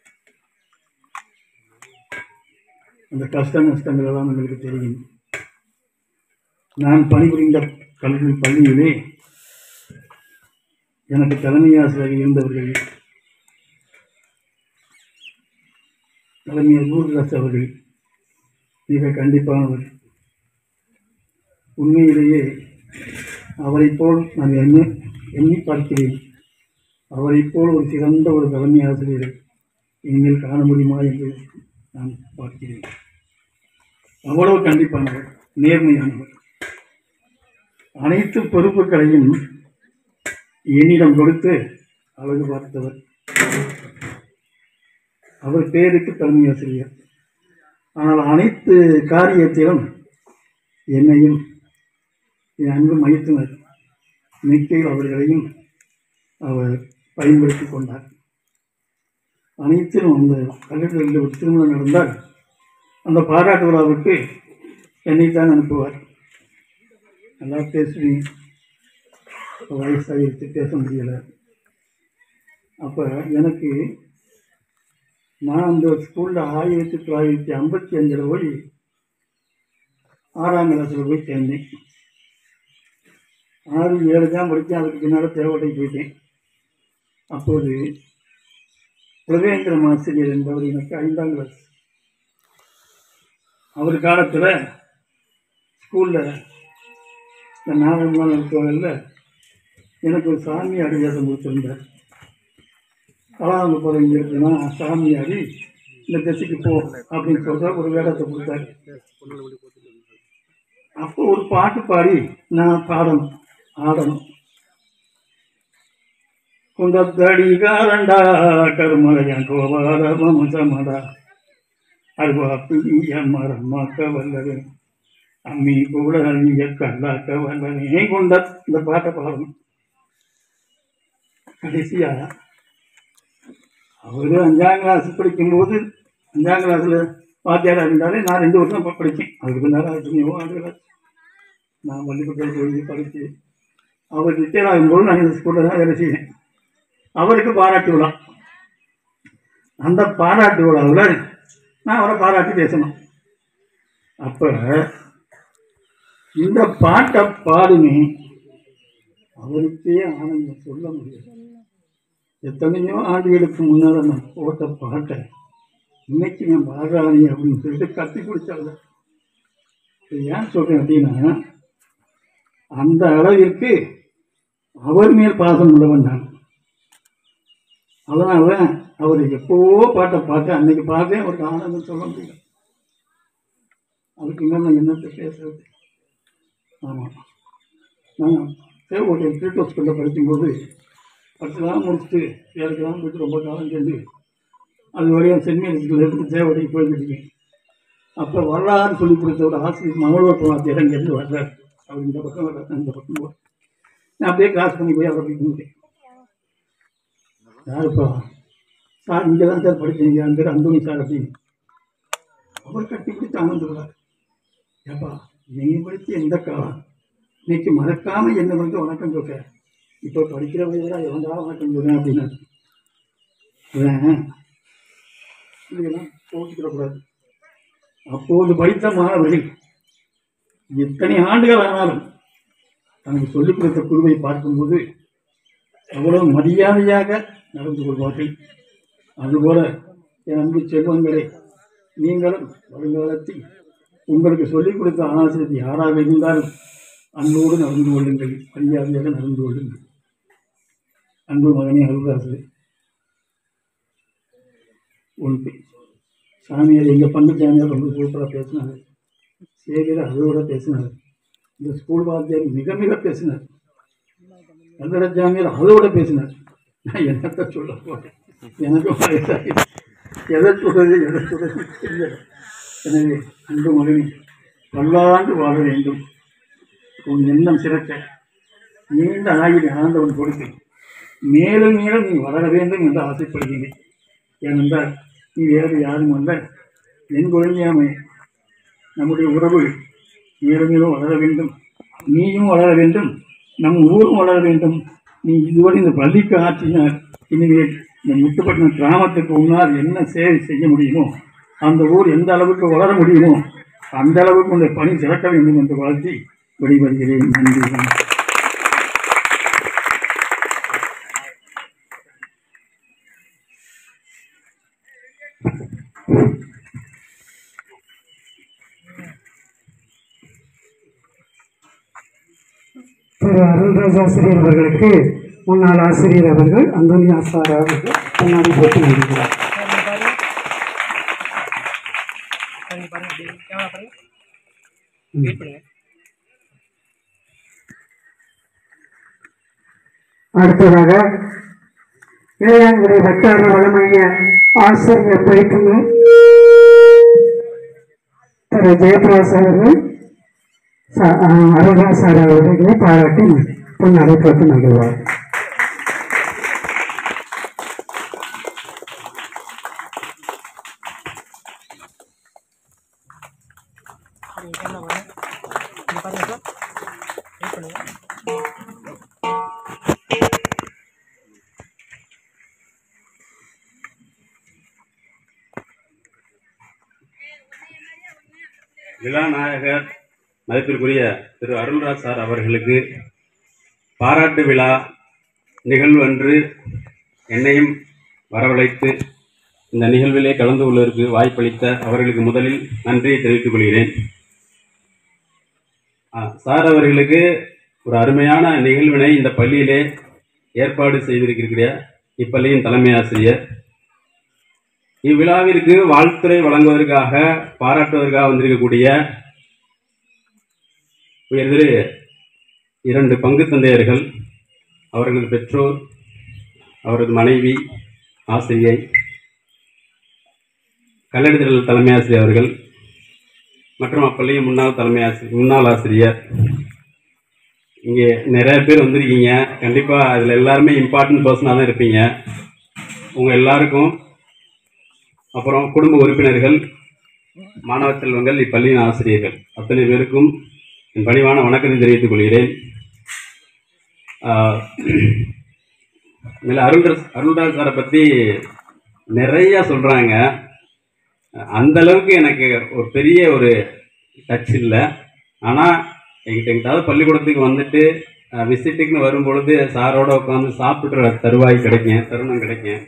அந்த கஷ்ட நஷ்டங்கள் எல்லாம் உங்களுக்கு தெரியும் நான் பணிபுரிந்த கல்வி பள்ளியிலே எனக்கு தலைமை ஆசிரியர் இருந்தவர்கள் தலைமை ஊர்தாஸ் அவர்கள் மிக கண்டிப்பானவர் உண்மையிலேயே அவரைப் போல் நான் எண்ணி எண்ணி பார்க்கிறேன் அவரைப் போல் ஒரு சிறந்த ஒரு தலைமை ஆசிரியரை இனிமேல் காண முடியுமா என்று நான் பார்க்கிறேன் அவ்வளவு கண்டிப்பானவர் நேர்மையானவர் அனைத்து பொறுப்புகளையும் என்னிடம் கொடுத்து அழகு பார்த்தவர் அவர் பேருக்கு தலைமை ஆசிரியர் ஆனால் அனைத்து காரியத்திலும் என்னையும் என் அன்பு மைத்துனர் மிக்கையில் அவர்களையும் அவர் பயன்படுத்தி கொண்டார் அனைத்திலும் அந்த கல்லூரியில் ஒரு திருமணம் நடந்தால் அந்த பாராட்டு விழாவுக்கு என்னைத்தான் அனுப்புவார் நல்லா பேசுவேன் வயசாகிடுச்சு பேச முடியலை அப்போ எனக்கு நான் அந்த ஸ்கூலில் ஆயிரத்தி தொள்ளாயிரத்தி ஐம்பத்தி அஞ்சில் போய் ஆறாம் கிளாஸில் போய் சேர்ந்தேன் ஆறு ஏழு தான் படித்தேன் அதுக்கு பின்னால் தேவட்டை போயிட்டேன் அப்போது பிரவேந்திரம் ஆசிரியர் என்பவர் எனக்கு ஐந்தாம் கிளாஸ் அவர் காலத்தில் ஸ்கூலில் இந்த நாடகம்லாம் நடத்துவாங்கல்ல எனக்கு ஒரு சாமி அடிவேசம் கொடுத்துருந்தார் கலாங்க போகிற இங்கே இருக்குன்னா சாமி அடி இந்த திசைக்கு போ அப்படின்னு சொல்கிற ஒரு வேடத்தை கொடுத்தாரு அப்போ ஒரு பாட்டு பாடி நான் பாடணும் ஆடணும் குந்தத்தடிகாரண்டா கருமலையன் கோபால மமசமடா அருவா பிடிய மரமாக்க வல்லது அம்மி கூட அழிய கல்லாக்க வல்லது கொண்ட இந்த பாட்டை பாடணும் கடைசியா அவரு அஞ்சாம் கிளாஸ் படிக்கும்போது அஞ்சாம் கிளாஸில் வாத்தியாரா இருந்தாலே நான் ரெண்டு வருஷம் ப- படித்தேன் அதுக்கு பின்னால் எத்தனையோ ஆண்டுகள் நான் பள்ளிக்கூடத்தில் போய் படித்து அவர் ரிட்டையர் ஆகும்போது நான் இந்த ஸ்கூலில் தான் வேலை செய்தேன் அவருக்கு பாராட்டு விழா அந்த பாராட்டு விழாவில் நான் அவரை பாராட்டி பேசணும் அப்போ இந்த பாட்டை பாடுங்க அவருக்கே ஆனந்தம் சொல்ல முடியாது எத்தனையோ ஆண்டுகளுக்கு முன்னால் நான் போட்ட பாட்டை இன்னைக்கு நான் பாடுறானே அப்படின்னு சொல்லிட்டு கத்தி பிடிச்சாங்க இது ஏன் சொல்றேன் அப்படின்னா அந்த அளவிற்கு அவர் மேல் பாசம் உள்ளவன் நான் அதனால அவர் எப்போவோ பாட்டை பார்த்தேன் அன்னைக்கு பார்த்தேன் அவருக்கு ஆனந்தம் சொல்ல முடியல அதுக்கு மேலே நான் என்னத்தை பேசுறது ஆமாம் நான் சேவோட்டை திருட்டு ஸ்கூலில் படிக்கும்போது பத்துலாம் முடிச்சுட்டு ஏழுக்கெல்லாம் போயிட்டு ரொம்ப காலம் சென்று அது வரையும் சென்ட் மேரிஸ்ல இருந்து சேவோட்டைக்கு போய்கிட்டு இருக்கேன் அப்போ வரலாறு சொல்லி கொடுத்த ஒரு ஆசிரியர் மங்களூர் வாத்தியார் இங்கேருந்து வர்றார் அவர் இந்த பக்கம் வர்றார் இந்த பக்கம் போகிறார் நான் அப்படியே கிராஸ் பண்ணி போய் அவரை போய் கும்பிட்டேன் யாருப்பா சார் இங்கே தான் சார் படிச்சீங்க அந்த பேர் அந்தோனி சார் அப்படின்னு அவர் கட்டி பிடிச்சு ஆனந்துள்ளார் ஏப்பா நீங்கள் படித்து எந்த காலம் இன்னைக்கு மறக்காம என்ன வந்து வணக்கம் சொல்ற இப்போ படிக்கிற வயதில் எவன்டா வணக்கம் சொல்றேன் அப்படின்னு இதெல்லாம் போட்டுக்கிடக்கூடாது அப்போது படித்த மாணவர்கள் எத்தனை ஆண்டுகள் ஆனாலும் தனக்கு சொல்லிக் கொடுத்த குழுவை பார்க்கும்போது அவ்வளவு மரியாதையாக நடந்து கொள்வார்கள் அதுபோல என் அன்பு செல்வங்களே நீங்களும் வருங்காலத்தில் உங்களுக்கு சொல்லிக் கொடுத்த ஆசிரியர் யாராக இருந்தாலும் அன்போடு நடந்து கொள்ளுங்கள் மரியாதையாக நடந்து கொள்ளுங்கள் அன்பு மகனே அருள்ராசு உன் சாமியார் எங்கள் பங்கு சாமியார் ரொம்ப சூப்பராக பேசினார் சேவியர் அதோட பேசினார் இந்த ஸ்கூல் வாத்தியார் மிக மிக பேசினார் கல்லட ஜாமியார் அதோட பேசினார் நான் என்னத்தை சொல்ல போறேன் எனக்கும் வயசாகி எதை சொல்றது எதை சொல்றது தெரியல எனவே அன்பு மகனே பல்லாண்டு வாழ வேண்டும் உன் எண்ணம் சிறக்க நீண்ட ஆயுள் ஆண்டவன் கொடுத்து மேலும் மேலும் நீ வளர வேண்டும் என்று ஆசைப்படுகிறேன் ஏனென்றால் நீ வேறு யாரும் அல்ல என் குழந்தையாமை நம்முடைய உறவு மேலும் மேலும் வளர வேண்டும் நீயும் வளர வேண்டும் நம் ஊரும் வளர வேண்டும் நீ இதுவரை இந்த பள்ளிக்கு ஆற்றினார் இனிமேல் இந்த முத்துப்பட்டினம் கிராமத்துக்கு உன்னால் என்ன சேவை செய்ய முடியுமோ அந்த ஊர் எந்த அளவுக்கு வளர முடியுமோ அந்த அளவுக்கு உன்னுடைய பணி சிறக்க வேண்டும் என்று வாழ்த்தி விடைபெறுகிறேன் நன்றி வணக்கம். திரு அருள்ராஜ் ஆசிரியர் அவர்களுக்கு முன்னாள் ஆசிரியர் அவர்கள் அந்தோனி ஆசார் அவர்கள் முன்னாடி போட்டு வருகிறார் அடுத்ததாக இளையாங்குடி வட்டார வளமைய ஆசிரியர் பயிற்றுனர் திரு ஜெயபிரகாஷ் அவர்கள் ச- அஹ் அருள்ராஜ் சார் அவர்களை பாராட்டி பொன்னாடை போட்டு மகிழ்வார் விழாநாயகர் மதிப்பிற்குரிய திரு அருள்ராஜ் சார் அவர்களுக்கு பாராட்டு விழா நிகழ்வு அன்று என்னையும் வரவழைத்து இந்த நிகழ்விலே கலந்து கொள்வதற்கு வாய்ப்பளித்த அவர்களுக்கு முதலில் நன்றியை தெரிவித்துக் கொள்கிறேன் ஆ, சார் அவர்களுக்கு ஒரு அருமையான நிகழ்வினை இந்த பள்ளியிலே ஏற்பாடு செய்திருக்கிற இப்பள்ளியின் தலைமை ஆசிரியர் இவ்விழாவிற்கு வாழ்த்துரை வழங்குவதற்காக பாராட்டுவதற்காக வந்திருக்கக்கூடிய உயர் திரு இரண்டு பங்கு தந்தையர்கள் அவர்களது பெற்றோர் அவரது மனைவி ஆசிரியை கல்லடித்தல் தலைமை ஆசிரியர் அவர்கள் மற்றும் அப்பள்ளியின் முன்னாள் தலைமை ஆசிரியர் முன்னாள் ஆசிரியர் இங்கே நிறைய பேர் வந்திருக்கீங்க கண்டிப்பாக அதில் எல்லாருமே இம்பார்ட்டன்ட் பர்சனாக தான் இருப்பீங்க உங்கள் எல்லாருக்கும் அப்புறம் குடும்ப உறுப்பினர்கள் மாணவ செல்வங்கள் இப்பள்ளியின் ஆசிரியர்கள் அத்தனை பேருக்கும் என் பணிவான வணக்கத்தை தெரிவித்துக் கொள்கிறேன் ஆஹ் இதில் அருள்ராஜ் அருள்ராஜ் சாரை பற்றி நிறைய சொல்கிறாங்க அந்த அளவுக்கு எனக்கு ஒரு பெரிய ஒரு டச் இல்லை ஆனால் எங்கிட்ட எங்கிட்டாவது பள்ளிக்கூடத்துக்கு வந்துட்டு விசிட்டுக்குன்னு வரும்பொழுது சாரோட உட்காந்து சாப்பிட்ற தருவாய் கிடைக்கும் தருணம் கிடைக்கும்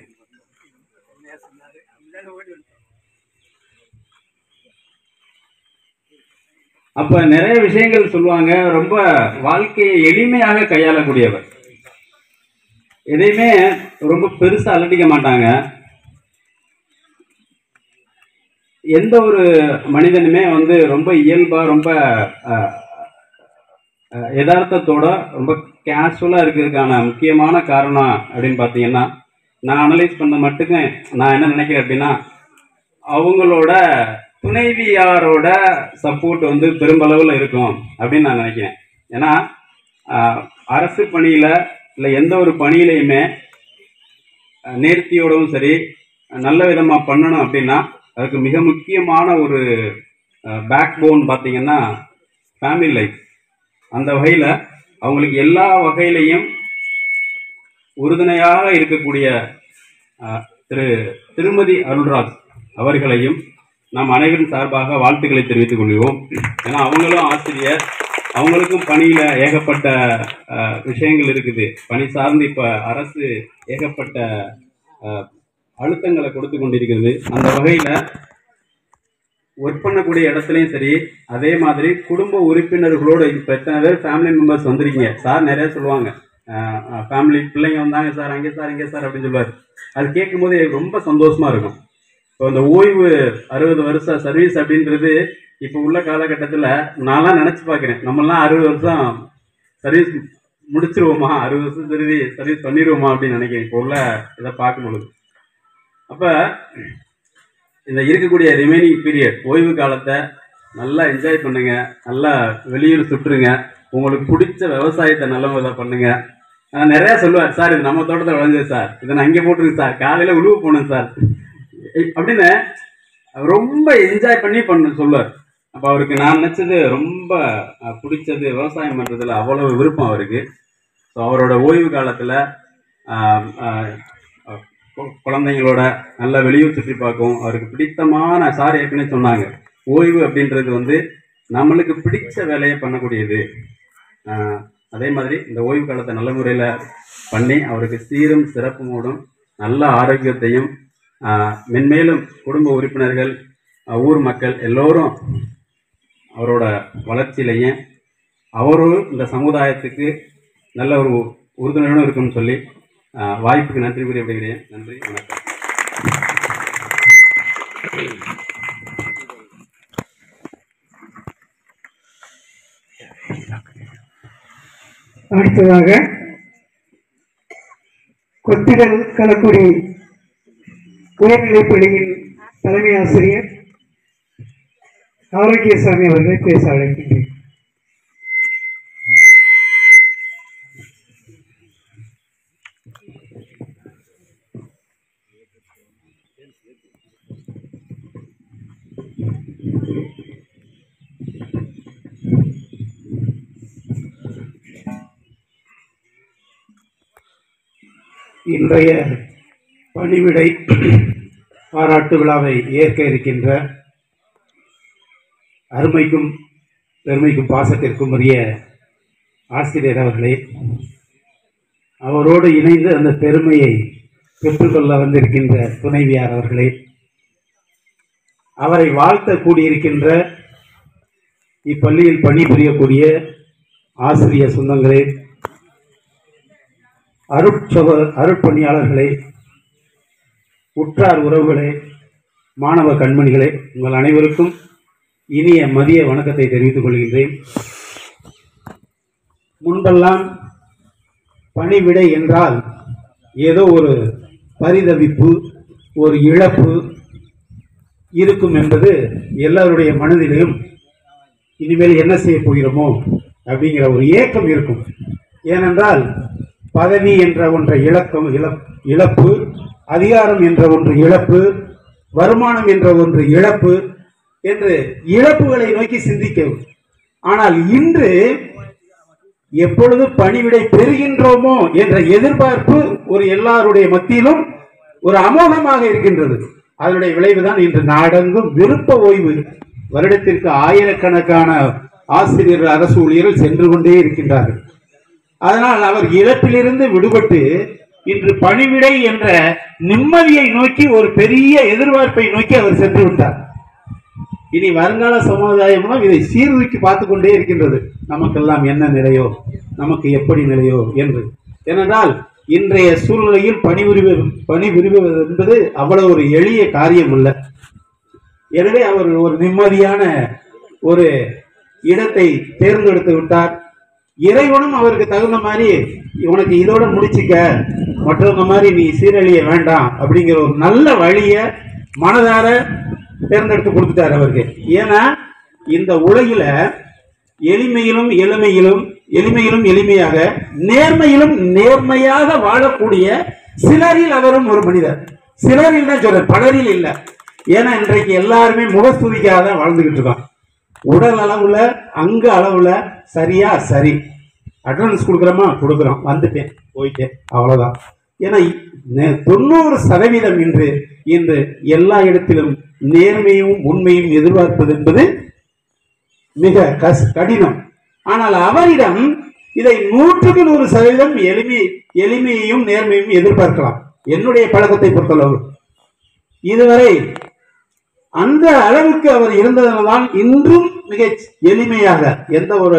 அப்ப நிறைய விஷயங்கள் சொல்லுவாங்க ரொம்ப வாழ்க்கையை எளிமையாக கையாளக்கூடியவர் எதையுமே ரொம்ப பெருசா அலட்டிக்க மாட்டாங்க எந்த ஒரு மனிதனுமே வந்து ரொம்ப இயல்பா ரொம்ப அஹ், அஹ், யதார்த்தத்தோட ரொம்ப கேஷுவலா இருக்கிறதுக்கான முக்கியமான காரணம் அப்படின்னு பார்த்தீங்கன்னா நான் அனலைஸ் பண்ண மட்டுக்கும் நான் என்ன நினைக்கிறேன் அப்படின்னா அவங்களோட துணைவியாரோட சப்போர்ட் வந்து பெரும்பளவில் இருக்கும் அப்படின்னு நான் நினைக்கிறேன் ஏன்னா ஆஹ், அரசு பணியில இல்லை எந்த ஒரு பணியிலையுமே அஹ், நேர்த்தியோடவும் சரி நல்ல விதமா பண்ணணும் அப்படின்னா அதுக்கு மிக முக்கியமான ஒரு பேக் போன் பார்த்தீங்கன்னா ஃபேமிலி லைஃப் அந்த வகையில் அவங்களுக்கு எல்லா வகையிலையும் உறுதுணையாக இருக்கக்கூடிய அஹ், திரு திருமதி அருள்ராஜ் அவர்களையும் நாம் அனைவரும் சார்பாக வாழ்த்துக்களை தெரிவித்துக் கொள்கிறோம் ஏன்னா அவங்களும் ஆசிரியர் அவங்களுக்கும் பணியில ஏகப்பட்ட அஹ், விஷயங்கள் இருக்குது பணி சார்ந்து இப்ப அரசு ஏகப்பட்ட அஹ், அழுத்தங்களை கொடுத்து கொண்டிருக்கிறது அந்த வகையில ஒர்க் பண்ணக்கூடிய இடத்துலையும் சரி அதே மாதிரி குடும்ப உறுப்பினர்களோட இப்போ எத்தனை பேர் ஃபேமிலி மெம்பர்ஸ் வந்திருக்கீங்க சார் நிறைய சொல்லுவாங்க ஃபேமிலி பிள்ளைங்க வந்தாங்க சார் அங்கே சார் இங்கே சார் அப்படின்னு சொல்லுவார் அது கேட்கும்போது எனக்கு ரொம்ப சந்தோஷமா இருக்கும் இப்போ இந்த ஓய்வு அறுபது வருஷம் சர்வீஸ் அப்படின்றது இப்போ உள்ள காலகட்டத்தில் நான்லாம் நினச்சி பார்க்குறேன் நம்மலாம் அறுபது வருஷம் சர்வீஸ் முடிச்சிருவோமா அறுபது வருஷம் சர்வீ சர்வீஸ் பண்ணிடுவோமா அப்படின்னு நினைக்கிறேன் இப்போ உள்ள இதை பார்க்கும் பொழுது அப்போ இந்த இருக்கக்கூடிய ரிமைனிங் பீரியட் ஓய்வு காலத்தை நல்லா என்ஜாய் பண்ணுங்க நல்லா வெளியூர் சுற்றுங்க உங்களுக்கு பிடிச்ச விவசாயத்தை நல்ல முறையில் பண்ணுங்க நான் நிறைய சொல்லுவார் சார் இது நம்ம தோட்டத்தில் விளைஞ்சது சார் இதை நான் இங்கே போட்டுருக்கு சார் காலையில் உழுவு போனேன் சார் இ- அப்படின்னு ரொம்ப என்ஜாய் பண்ணி பண்ண சொல்லுவார் அப்போ அவருக்கு நான் நினச்சது ரொம்ப அஹ், பிடிச்சது விவசாயம் பண்ணுறதுல அவ்வளவு விருப்பம் அவருக்கு ஸோ அவரோட ஓய்வு காலத்தில் கு- குழந்தைங்களோட நல்ல வெளியூர் சுற்றி பார்க்கும் அவருக்கு பிடித்தமான சார் ஏற்கனவே சொன்னாங்க ஓய்வு அப்படின்றது வந்து நம்மளுக்கு பிடிச்ச வேலையை பண்ணக்கூடியது ஆஹ் அதே மாதிரி இந்த ஓய்வு காலத்தை நல்ல முறையில் பண்ணி அவருக்கு சீரும் சிறப்புமோடும் நல்ல ஆரோக்கியத்தையும் ஆஹ் மென்மேலும் குடும்ப உறுப்பினர்கள் ஆஹ் ஊர் மக்கள் எல்லோரும் அவரோட வளர்ச்சியிலையும் அவரும் இந்த சமுதாயத்துக்கு நல்ல ஒரு உறுதுணையுடன் இருக்கும்னு சொல்லி ஆஹ் வாய்ப்புக்கு நன்றி கூறி விடுகிறேன் நன்றி வணக்கம் அடுத்ததாக கொத்திடல் களக்குடி உயர்நிலைப் பள்ளியின் தலைமை ஆசிரியர் ஆரோக்கியசாமி அவர்களை பேச அழைக்கின்றேன் இன்றைய பணிவிடை பாராட்டு விழாவை ஏற்க இருக்கின்ற அருமைக்கும் பெருமைக்கும் பாசத்திற்கும் உரிய ஆசிரியர் அவர்களே அவரோடு இணைந்து அந்த பெருமையை பெற்றுக்கொள்ள வந்திருக்கின்ற துணைவியார் அவர்களே அவரை வாழ்த்த கூடியிருக்கின்ற இப்பள்ளியில் பணிபுரியக்கூடிய ஆசிரியர் சொந்தங்களே அருட்சக அருட்பணியாளர்களே உற்றார் உறவுகளே மாணவ கண்மணிகளே உங்கள் அனைவருக்கும் இனிய மதிய வணக்கத்தை தெரிவித்துக் கொள்கின்றேன் முன்பெல்லாம் பணிவிடை என்றால் ஏதோ ஒரு பரிதவிப்பு ஒரு இழப்பு இருக்கும் என்பது எல்லாருடைய மனதிலும் இனிமேல் என்ன செய்ய போகிறோமோ அப்படிங்கிற ஒரு ஏக்கம் இருக்கும் ஏனென்றால் பதவி என்ற ஒன்றை இழக்கம் இழப்- இழப்பு அதிகாரம் என்ற ஒன்று இழப்பு வருமானம் என்ற ஒன்று இழப்பு என்று இழப்புகளை நோக்கி சிந்திக்கவும் ஆனால் இன்று எப்பொழுது பணிவிடை பெறுகின்றோமோ என்ற எதிர்பார்ப்பு ஒரு எல்லாருடைய மத்தியிலும் ஒரு அமோகமாக இருக்கின்றது அதனுடைய விளைவுதான் இன்று நாடெங்கும் விருப்ப ஓய்வு வருடத்திற்கு ஆயிரக்கணக்கான ஆசிரியர்கள் அரசு ஊழியர்கள் சென்று கொண்டே இருக்கின்றார்கள் அதனால் அவர் இழப்பிலிருந்து விடுபட்டு இன்று பணிவிடை என்ற நிம்மதியை நோக்கி ஒரு பெரிய எதிர்பார்ப்பை நோக்கி அவர் சென்று விட்டார் இனி வருங்கால சமுதாயமும் இதை சீர்தூக்கி பார்த்து கொண்டே இருக்கின்றது நமக்கெல்லாம் என்ன நிலையோ நமக்கு எப்படி நிலையோ என்று ஏனென்றால் இன்றைய சூழ்நிலையில் பணிபுரிவு பணிபுரிவது என்பது அவ்வளவு ஒரு எளிய காரியம் அல்ல எனவே அவர் ஒரு நிம்மதியான ஒரு இடத்தை தேர்ந்தெடுத்து விட்டார் இறைவனும் அவருக்கு தகுந்த மாதிரி உனக்கு இதோட முடிச்சுக்க மற்றவங்க மாதிரி நீ சீரழிய வேண்டாம் அப்படிங்கிற ஒரு நல்ல வழியை மனதார தேர்ந்தெடுத்து கொடுத்துட்டார் அவருக்கு ஏன்னா இந்த உலகில எளிமையிலும் எளிமையிலும் எளிமையிலும் எளிமையாக நேர்மையிலும் நேர்மையாக வாழக்கூடிய சிலரில் அவரும் ஒரு மனிதர் சிலரில் தான் சொல்ற பலரில் இல்லை ஏன்னா இன்றைக்கு எல்லாருமே முகஸ்துதிக்காக தான் வாழ்ந்துகிட்டு இருக்கோம் உடல் அளவுல அங்க அளவுல சரியா சரி அட்டண்டன்ஸ் கொடுக்குறோமா கொடுக்குறோம் வந்துட்டேன் போயிட்டேன் அவ்வளவுதான் ஏன்னா நே- தொண்ணூறு சதவீதம் இன்று இன்று எல்லா இடத்திலும் நேர்மையும் உண்மையும் எதிர்பார்ப்பது என்பது மிக கஸ் கடினம் ஆனால் அவரிடம் இதை நூற்றுக்கு நூறு சதவீதம் எளிமை எளிமையையும் நேர்மையும் எதிர்பார்க்கலாம் என்னுடைய பழக்கத்தை பொறுத்தளவு இதுவரை அந்த அளவுக்கு அவர் இருந்ததனால்தான் இன்றும் மிக எளிமையாக எந்த ஒரு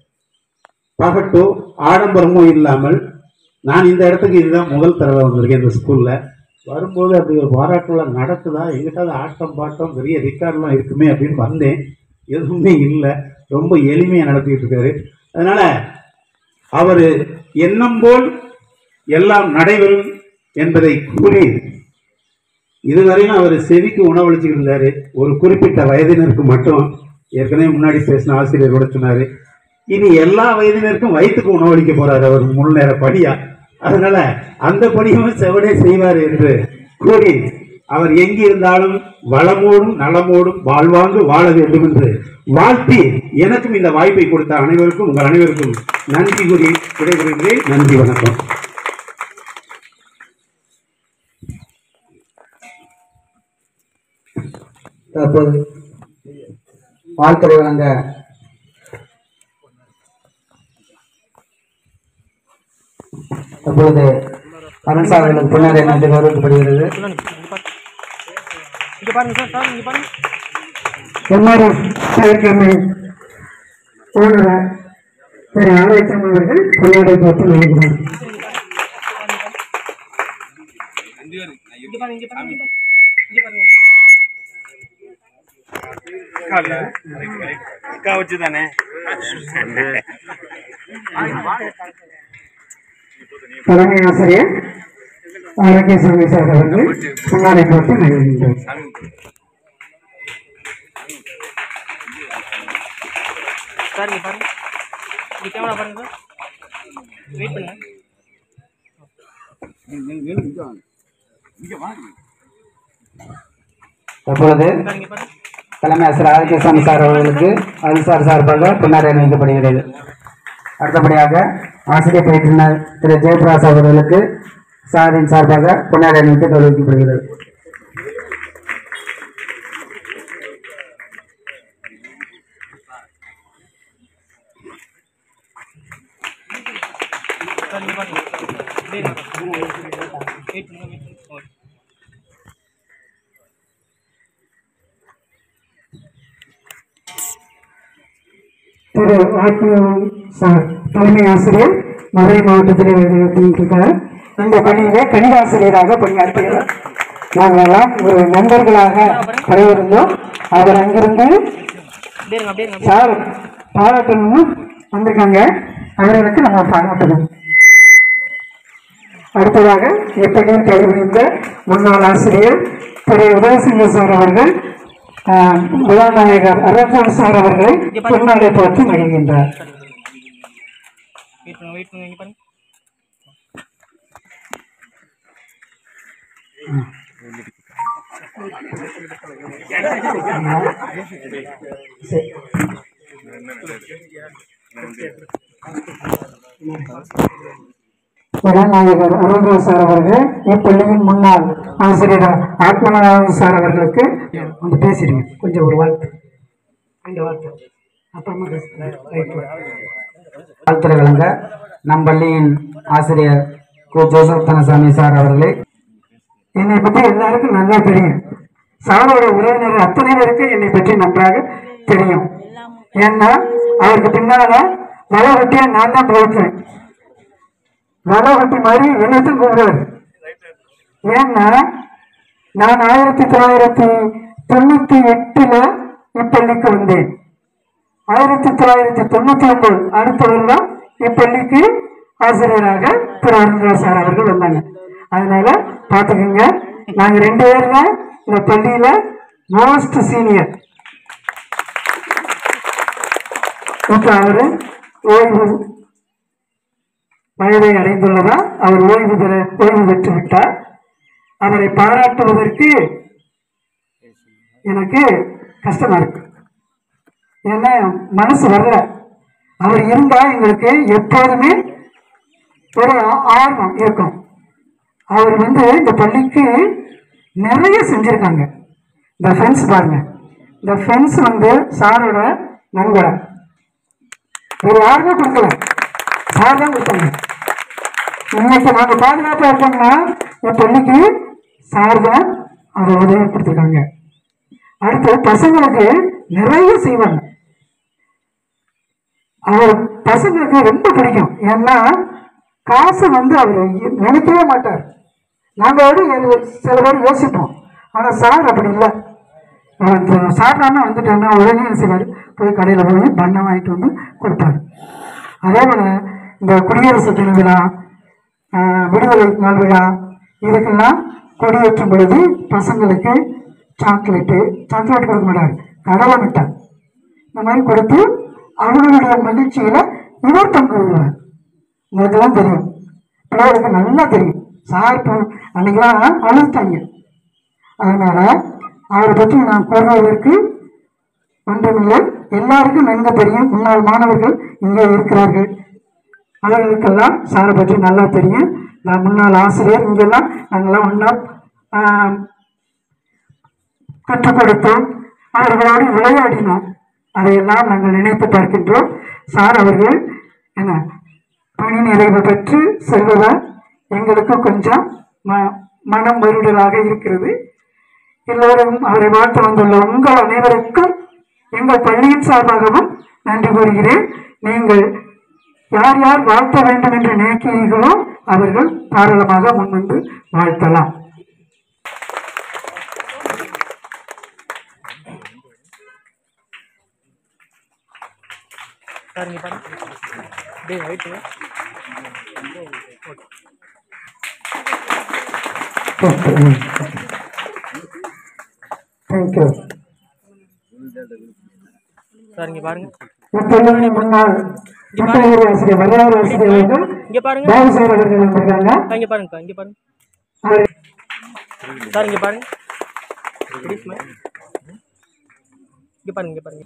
பகட்டோ ஆடம்பரமோ இல்லாமல் நான் இந்த இடத்துக்கு இதுதான் முதல் தடவை வந்திருக்கேன் இந்த ஸ்கூல்ல வரும்போது அப்படி ஒரு பாராட்டு விழா நடக்குதா எங்கிட்டாவது ஆட்டம் பாட்டம் பெரிய ரெக்கார்ட்லாம் இருக்குமே அப்படின்னு வந்தேன் எதுவுமே இல்லை ரொம்ப எளிமையாக நடத்திட்டு இருக்காரு அதனால அவர் எண்ணம் போல் எல்லாம் நடைபெறும் என்பதை கூறி இதுவரையும் அவர் செவிக்கு உணவளிச்சுட்டு இருந்தாரு ஒரு குறிப்பிட்ட வயதினருக்கு மட்டும் ஏற்கனவே முன்னாடி பேசின ஆசிரியர் கூட சொன்னாரு இனி எல்லா வயதினருக்கும் வயிற்றுக்கு உணவளிக்க போறாரு அவர் முழு நேர பணியா அதனால அந்த பணியும் செவனே செய்வார் என்று கூறி அவர் எங்கிருந்தாலும் வளமோடும் நலமோடும் வாழ்வாங்கு வாழ வேண்டும் என்று வாழ்த்தி எனக்கும் இந்த வாய்ப்பை கொடுத்த அனைவருக்கும் உங்கள் அனைவருக்கும் நன்றி கூறி விடைபெறுகிறேன் நன்றி வணக்கம் தற்போது வாழ்த்துறை வழங்க தற்பொழுது அருண் சார் அவர்களுக்கு பின்னர் என்ன கௌரவிக்கப்படுகிறது எம்ஆர்எஃப் செயற்கமை ஓனரர் திரு ஆலயத்தம் அவர்கள் கொண்டாடை பார்த்து நினைக்கிறார் தலைமை ஆசிரியர் ஆரோக்கியசாமி சார் அவர்கள் கொண்டாடை பார்த்து நினைக்கின்றார் சார் இங்க பாருங்க இங்க கேமரா பாருங்க சார் வெயிட் பண்ணுங்க தற்பொழுது சார் இங்க பாருங்க தலைமை ஆசிரியர் ஆரோக்கியசாமி சார் அவர்களுக்கு அருள் சார் சார்பாக பின்னர் அணிவிக்கப்படுகிறது அடுத்தபடியாக ஆசிரியர் பயிற்றுனர் திரு ஜெயபிரகாஷ் அவர்களுக்கு சாரின் சார்பாக பின்னர் அணிவித்து கௌரவிக்கப்படுகிறது சார் இங்க பாருங்க அப்படியே இருங்க. வெயிட் பண்ணுங்க வெயிட் பண்ணுங்க ஓகே. திரு ஆத்ம சார் தலைமை ஆசிரியர் மதுரை மாவட்டத்தில் இருக்கின்றார் இந்த பணியிலே கணிதாசிரியராக பணியாற்றுகிறார் நாங்கள் எல்லாம் ஒரு நண்பர்களாக பணியிருந்தோம் அவர் அங்கிருந்து அப்படியே இருங்க அப்படியே இருங்க சார் பாராட்டணும்னு வந்திருக்காங்க அவர்களுக்கு நம்ம பாராட்டணும் அடுத்ததாக எப்படியும் கைவிடிந்த முன்னாள் ஆசிரியர் திரு உதயசிங்க சார் அவர்கள் ஆஹ், விழாநாயகர் அரசன் சார் அவர்களை பின்னாடி பார்த்து மகிழ்கின்றார் வெயிட் பண்ணுங்க வெயிட் பண்ணுங்க இங்க பாருங்க விழாநாயகர் அருள்ராஜ் சார் அவர்கள் இப்பள்ளியின் முன்னாள் ஆசிரியர் ஆத்மநாதன் சார் அவர்களுக்கு வந்து பேசிடுங்க கொஞ்சம் ஒரு வாழ்த்து ரெண்டு வாழ்த்து அப்புறமா பேசுகிறேன் ரைட் வாழ்த்துறை வழங்க நம் பள்ளியின் ஆசிரியர் கு ஜோசப் தனசாமி சார் அவர்களே என்னை பற்றி எல்லாருக்கும் நல்லா தெரியும் சாரோட உறவினர் அத்தனை பேருக்கு என்னை பற்றி நன்றாக தெரியும் ஏன்னா அவருக்கு பின்னால வலை வெட்டியா நான் தான் போயிட்டேன் வலை வெட்டி மாதிரி என்னத்தையும் கூப்பிடுவார் ஏன்னா நான் ஆயிரத்தி தொள்ளாயிரத்தி தொண்ணூத்தி எட்டுல இப்பள்ளிக்கு வந்தேன் ஆயிரத்தி தொள்ளாயிரத்தி தொண்ணூத்தி ஒன்பது அடுத்த வருடம் இப்பள்ளிக்கு ஆசிரியராக திரு அருண்ராஜ் சார் அவர்கள் வந்தாங்க அதனால பாத்துக்கோங்க நாங்க ரெண்டு பேரும் தான் இந்த பள்ளியில மோஸ்ட் சீனியர் இப்ப அவரு ஓய்வு வயதை அடைந்துள்ளதா அவர் ஓய்வு பெற ஓய்வு பெற்று விட்டார் அவரை பாராட்டுவதற்கு எனக்கு கஷ்டமா இருக்கு ஏன்னா மனசு வரல அவர் இருந்தா எங்களுக்கு எப்போதுமே ஒரு ஆ- ஆர்வம் இருக்கும் அவர் வந்து இந்த பள்ளிக்கு நிறைய செஞ்சிருக்காங்க இந்த ஃபென்ஸ் பாருங்க இந்த ஃபென்ஸ் வந்து சாரோட நண்பரை வேற யாருமே கொடுக்கல சார் தான் கொடுத்தாங்க இன்னைக்கு நாங்க பாதுகாப்பா இருக்கோம்னா இந்த பள்ளிக்கு சார் தான் அதை உதவி கொடுத்துருக்காங்க அடுத்து பசங்களுக்கு நிறைய செய்வாங்க அவர் பசங்களுக்கு ரொம்ப பிடிக்கும் ஏன்னா காசு வந்து அவர் நினைக்கவே மாட்டார் நாங்க ஒரு ஒரு சில பேர் யோசிப்போம் ஆனா சார் அப்படி இல்லை சாப்பிடாம வந்துட்டோன்னா உடனே என்ன செய்வார் போய் கடையில் போய் பண்ணை வாங்கிட்டு வந்து கொடுப்பாரு அதே போல இந்த குடியரசு தின விழா ஆஹ், விடுதலை நாள் விழா இதுக்கெல்லாம் கொடியேற்றும் பொழுது பசங்களுக்கு சாக்லேட்டு சாக்லேட் கொடுக்க மாட்டார் கடலை மிட்டாய் இந்த மாதிரி கொடுத்து அவர்களுடைய மகிழ்ச்சியில இவர் பங்கு கொள்வார் உங்களுக்கெல்லாம் தெரியும் பிள்ளைகளுக்கு நல்லா தெரியும் சார் இப்போ அன்னைக்கெல்லாம் அழுத்தாங்க அதனால அவரை பற்றி நான் கூறுவதற்கு ஒன்றுமில்லை எல்லாருக்கும் நன்கு தெரியும் முன்னாள் மாணவர்கள் இங்கே இருக்கிறார்கள் அவர்களுக்கெல்லாம் சாரை பற்றி நல்லா தெரியும் நான் முன்னாள் ஆசிரியர் இங்கெல்லாம் நாங்கெல்லாம் ஒன்றா கற்றுக் கொடுத்தோம் அவர்களோடு விளையாடினோம் அதையெல்லாம் நாங்கள் நினைத்து பார்க்கின்றோம் சார் அவர்கள் என்ன பணி நிறைவு பெற்று செல்வதால் எங்களுக்கு கொஞ்சம் ம மனம் வருடலாக இருக்கிறது எல்லோரும் அவரை வாழ்த்து வந்துள்ள உங்கள் அனைவருக்கும் எங்கள் பள்ளியின் சார்பாகவும் நன்றி கூறுகிறேன் நீங்கள் யார் யார் வாழ்த்த வேண்டும் என்று நினைக்கிறீர்களோ அவர்கள் தாராளமாக முன்வந்து வாழ்த்தலாம் சார் இங்கே பாருங்க டேய் வெயிட்டுங்க தேங்க்யூ சார் இங்கே பாருங்க இப்பள்ளியின் முன்னாள் முன்னாள் ஆசிரியர் வரலாறு ஆசிரியர் அவர்கள் இங்கே பாருங்க பாபு சார் அவர்கள் வந்திருக்காங்க ஆ, இங்கே பாருங்கக்கா இங்கே பாருங்க அவர் சார் இங்கே பாருங்க ப்ளீஸ் மேம் இங்கே பாருங்க இங்கே பாருங்க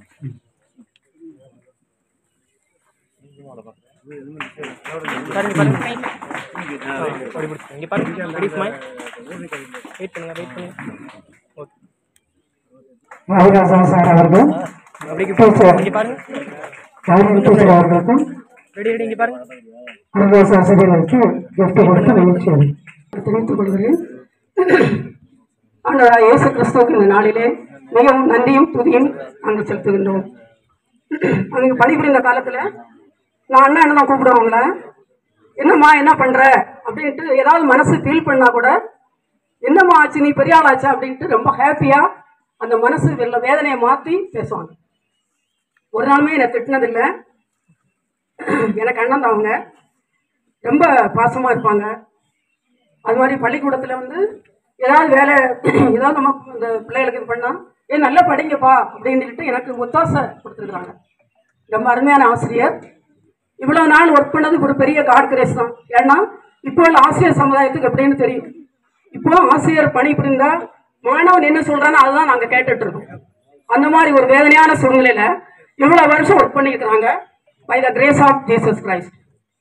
சார் இங்கே பாருங்க ஆ, அப்படி பிடிச்சி இங்கே பாருங்க ப்ளீஸ் மேம் வெயிட் பண்ணுங்க வெயிட் பண்ணுங்க ஓகே மதிராசன் சார் அவர்கள் அப்படியே டீச்சர் இங்கே பாருங்க கல்வி டீச்சர் அவர்களுக்கும் ரெடி ரெடி இங்கே பாருங்க அரசாச ஆசிரியர்களுக்கு gift கொடுத்து மகிழ்ச்சி தெரிவித்துக் கொள்கிறேன் ஆண்டவராக இயேசு கிறிஸ்துவுக்கு இந்த நாளிலே மிகவும் நன்றியும் துதியும் நாங்கள் செலுத்துகின்றோம் அங்கே பணிபுரிந்த காலத்தில் நான் அண்ணா என்ன தான் கூப்பிடுவேன் அவங்கள என்னம்மா என்ன பண்ற அப்படின்ட்டு ஏதாவது மனசு ஃபீல் பண்ணா கூட என்னம்மா ஆச்சு நீ பெரிய ஆள் ஆச்சா அப்படின்ட்டு ரொம்ப ஹாப்பியா அந்த மனசு வெள்ள வேதனையை மாற்றி பேசுவாங்க ஒரு நாளுமே என்னை திட்டினதில்லை எனக்கு அண்ணன் தான் அவங்க ரொம்ப பாசமாக இருப்பாங்க அது மாதிரி பள்ளிக்கூடத்தில் வந்து ஏதாவது வேலை ஏதாவது நம்ம இந்த பிள்ளைகளுக்கு இது பண்ணால் ஏ நல்லா படிங்கப்பா அப்படின்னு சொல்லிட்டு எனக்கு ஒத்தாசை கொடுத்துருக்குறாங்க ரொம்ப அருமையான ஆசிரியர் இவ்வளோ நாள் ஒர்க் பண்ணது ஒரு பெரிய காட் கிரேஸ் தான் ஏன்னா இப்போ உள்ள ஆசிரியர் சமுதாயத்துக்கு எப்படின்னு தெரியும் இப்போ ஆசிரியர் பணி புரிந்தா மாணவன் என்ன சொல்றானோ அதுதான் நாங்கள் கேட்டுட்டு இருக்கோம் அந்த மாதிரி ஒரு வேதனையான சூழ்நிலையில இவ்வளோ வருஷம் ஒர்க் பண்ணியிருக்கிறாங்க by the grace of Jesus Christ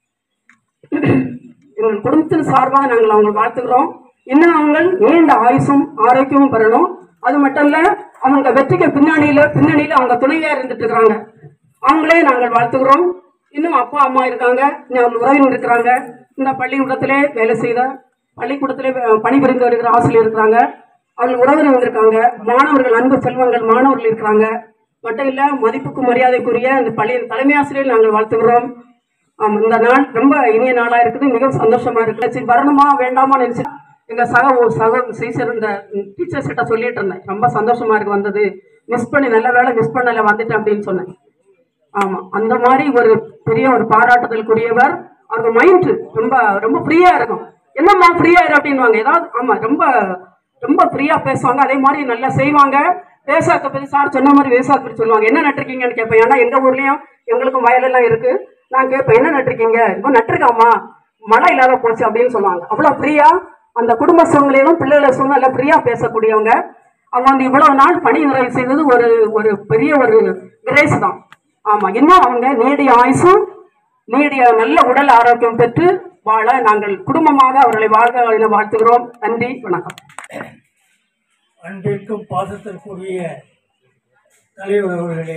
எங்கள் குடும்பத்தின் சார்பாக நாங்கள் அவங்களை வாழ்த்துக்கிறோம் இன்னும் அவங்க நீண்ட ஆயுசும் ஆரோக்கியமும் பெறணும் அது மட்டும் இல்ல அவங்க வெற்றிக்கு பின்னணியில பின்னணியில அவங்க துணைவியா இருந்துட்டு இருக்கிறாங்க அவங்களே நாங்கள் வாழ்த்துக்கிறோம் இன்னும் அப்பா அம்மா இருக்காங்க இன்னும் உறவினர் இருக்கிறாங்க இந்த பள்ளிக்கூடத்திலே வேலை செய்த பள்ளிக்கூடத்திலே அஹ், பணிபுரிந்து வருகிற ஆசிரியர் இருக்கிறாங்க அவர்கள் உறவினர் இருக்காங்க மாணவர்கள் அன்பு செல்வங்கள் மாணவர்கள் இருக்கிறாங்க மட்டும் இல்ல மதிப்புக்கு மரியாதைக்குரிய இந்த பள்ளியின் தலைமை ஆசிரியர் நாங்கள் வாழ்த்துகிறோம் ஆமா, இந்த நாள் ரொம்ப இனிய நாளா இருக்குது மிகவும் சந்தோஷமா இருக்கு சரி வரணுமா வேண்டாமா நினைச்சு எங்க சக ஒரு சக டீச்சர் இந்த டீச்சர்ஸ் கிட்ட சொல்லிட்டு இருந்தேன் ரொம்ப சந்தோஷமா இருக்கு வந்தது மிஸ் பண்ணி நல்ல வேலை மிஸ் பண்ணல வந்துட்டேன் அப்படின்னு சொன்னேன் ஆமா அந்த மாதிரி ஒரு பெரிய ஒரு பாராட்டுதலுக்குரியவர் அவங்க மைண்ட் ரொம்ப ரொம்ப ஃப்ரீயா இருக்கும் என்னம்மா ஃப்ரீயா இரு அப்படின்வாங்க ஏதாவது ஆமா ரொம்ப ரொம்ப ஃப்ரீயா பேசுவாங்க அதே மாதிரி நல்லா செய்வாங்க விவசாயத்தை பத்தி சார் சொன்ன மாதிரி விவசாயத்தை பத்தி சொல்லுவாங்க என்ன நட்டிருக்கீங்கன்னு கேட்பேன் ஏன்னா எங்க ஊர்லயும் எங்களுக்கும் வயலெல்லாம் இருக்கு நான் கேட்பேன் என்ன நட்டிருக்கீங்க இப்போ நட்டிருக்காமா மழை இல்லாத போச்சு அப்படின்னு சொல்லுவாங்க அவ்வளவு ஃப்ரீயா அந்த குடும்ப சூழ்நிலையிலும் பிள்ளைகள சூழ்நிலை ஃப்ரீயா பேசக்கூடியவங்க அவங்க வந்து இவ்வளவு நாள் பணி நிறைவு செய்தது ஒரு ஒரு பெரிய ஒரு கிரேஸ் தான் ஆமா இன்னும் அவங்க நீடிய ஆயுசும் நீடிய நல்ல உடல் ஆரோக்கியம் பெற்று வாழ நாங்கள் குடும்பமாக அவர்களை வாழ்க என வாழ்த்துகிறோம் நன்றி வணக்கம் அன்பிற்கும் பாசத்திற்குரிய தலைவர் அவர்களே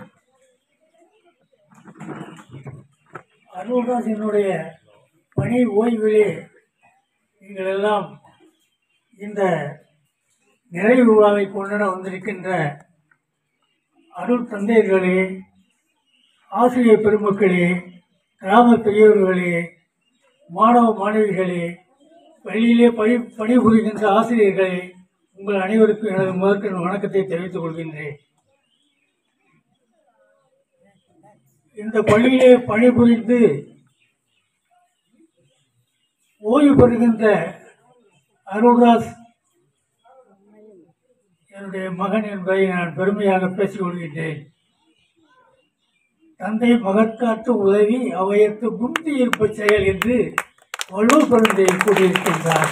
அருள்ராஜனுடைய பணி ஓய்விலே நீங்கள் எல்லாம் இந்த நிறைவு விழாவை கொண்டாட வந்திருக்கின்ற அருள் தந்தையர்களே ஆசிரியர் பெருமக்களே கிராம பெரியவர்களே மாணவ மாணவிகளே பள்ளியிலே பணி பணிபுரிகின்ற ஆசிரியர்களே உங்கள் அனைவருக்கும் எனது முதற்கண் வணக்கத்தை தெரிவித்துக் கொள்கின்றேன் இந்த பள்ளியிலே பணிபுரிந்து ஓய்வு பெறுகின்ற அருள்ராஜ் என்னுடைய மகன் என்பதை நான் பெருமையாக பேசிக் கொள்கின்றேன் தந்தை மகற்காட்டு உதவி அவையத்து முந்தி இருப்ப செயல் என்று வலு பெருந்தை கூறியிருக்கின்றார்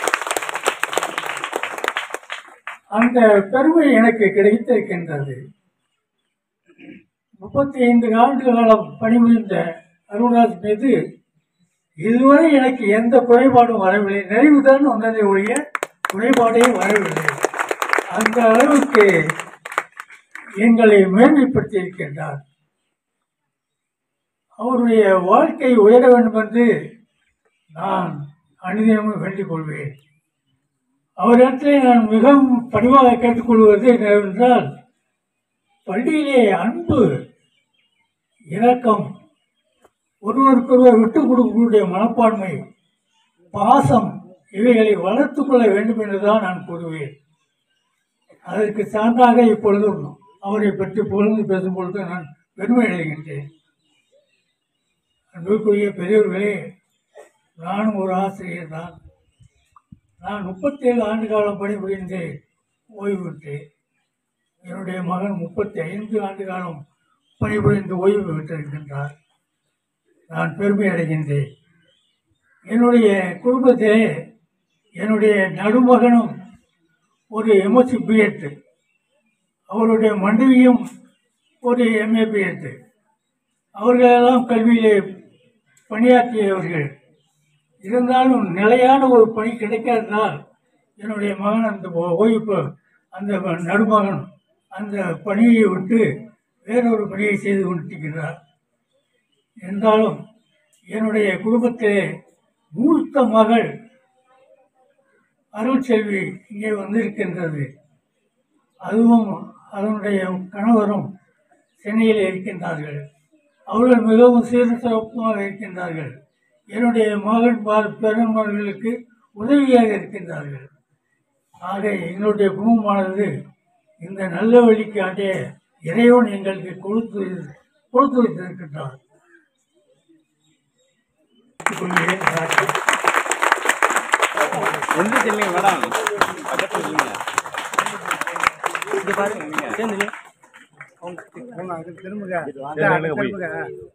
அந்த பெருமை எனக்கு கிடைத்திருக்கின்றது முப்பத்தி ஐந்து ஆண்டு காலம் பணிபுரிந்த அருள்ராஜ் மீது இதுவரை எனக்கு எந்த குறைபாடும் வரவில்லை நிறைவுதான் வந்ததை ஒழிய குறைபாடே வரவில்லை அந்த அளவுக்கு எங்களை மேன்மைப்படுத்தி இருக்கின்றார் அவருடைய வாழ்க்கை உயர வேண்டும் என்று நான் அனுதினமும் வேண்டிக் கொள்வேன் அவரிடத்திலே நான் மிகவும் பணிவாக கேட்டுக்கொள்வது என்னவென்றால் பள்ளியிலே அன்பு இரக்கம் ஒருவருக்கொருவர் விட்டுக் கொடுக்கக்கூடிய மனப்பான்மை பாசம் இவைகளை வளர்த்துக் கொள்ள வேண்டும் என்றுதான் நான் கூறுவேன் அதற்கு சான்றாக இப்பொழுதும் அவரை பற்றி புகழ்ந்து பேசும்பொழுது நான் பெருமை அடைகின்றேன் அன்புக்குரிய பெரியவர்களே நானும் ஒரு ஆசிரியர் தான் நான் முப்பத்தேழு ஆண்டு காலம் பணிபுரிந்து ஓய்வு பெற்றேன் என்னுடைய மகன் முப்பத்தி ஐந்து ஆண்டு காலம் பணிபுரிந்து ஓய்வு பெற்றிருக்கின்றார் நான் பெருமை அடைகின்றேன் என்னுடைய குடும்பத்திலே என்னுடைய நடுமகனும் ஒரு எம்எஸ்சி பிஎட் அவருடைய மனைவியும் ஒரு எம்ஏ பிஎட் அவர்களெல்லாம் கல்வியிலே பணியாற்றியவர்கள் இருந்தாலும் நிலையான ஒரு பணி கிடைக்காததால் என்னுடைய மகன் அந்த ஓ- ஓய்வு அந்த ம- நடுமகன் அந்த பணியை விட்டு வேறொரு பணியை செய்து கொண்டிருக்கிறார் என்றாலும் என்னுடைய குடும்பத்திலே மூத்த மகள் அருள்செல்வி இங்கே வந்திருக்கின்றது அதுவும் அதனுடைய கணவரும் சென்னையில் இருக்கின்றார்கள் அவர்கள் மிகவும் சீர் சிறப்பாக இருக்கின்றார்கள் என்னுடைய மகன் பார் பெருமர்களுக்கு உதவியாக இருக்கின்றார்கள் ஆக எங்களுடைய குடும்பமானது இந்த நல்ல வழிக்கு அடைய இறைவன் எங்களுக்கு கொடுத்து கொடுத்து வைத்திருக்கின்றார் கொள்கிறேன். வணக்கம். எந்திரிச்சு இல்லைங்க மேடம் பக்கத்துல இல்லைங்க இங்க பாருங்க சேர்ந்து நில்லு. அவங்க திரும்புங்க திரும்புங்க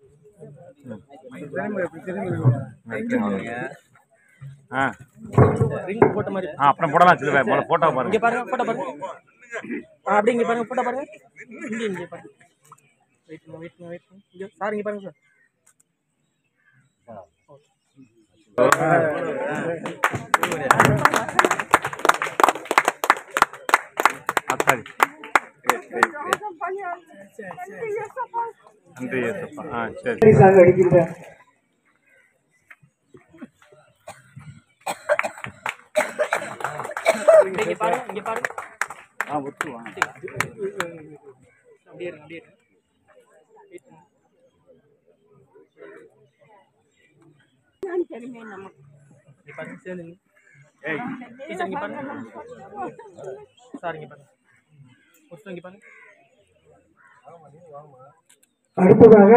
ஆ ரிங் போட்ட மாதிரி ஆ, அப்புறம் போடலாம் சிலுவை. முதல்ல photo பாருங்க. இங்க பாருங்க போட்டோ பாருங்க ஆ, அப்படியே இங்க பாருங்க போட்டோ பாருங்க இங்க இங்க பாருங்க வெயிட் பண்ணுங்க வெயிட் பண்ணுங்க வெயிட் பண்ணுங்க இங்க சார் இங்க பாருங்க சார் அத்தாடி நன்றி ஏசப்பா ஆ பரிசாக அளிக்கின்றார் இங்க பாருங்க இங்க பாருங்க ஆ ஒத்துவான் அப்படியே இருங்க அப்படியே இருங்க Wait பண்ணுங்க. இங்க பாருங்க சேர்ந்து நில்லுங்க. டீச்சர் இங்க பாருங்க சார் இங்க பாருங்க ஒருத்தர் இங்க பாருங்க அடுத்ததாக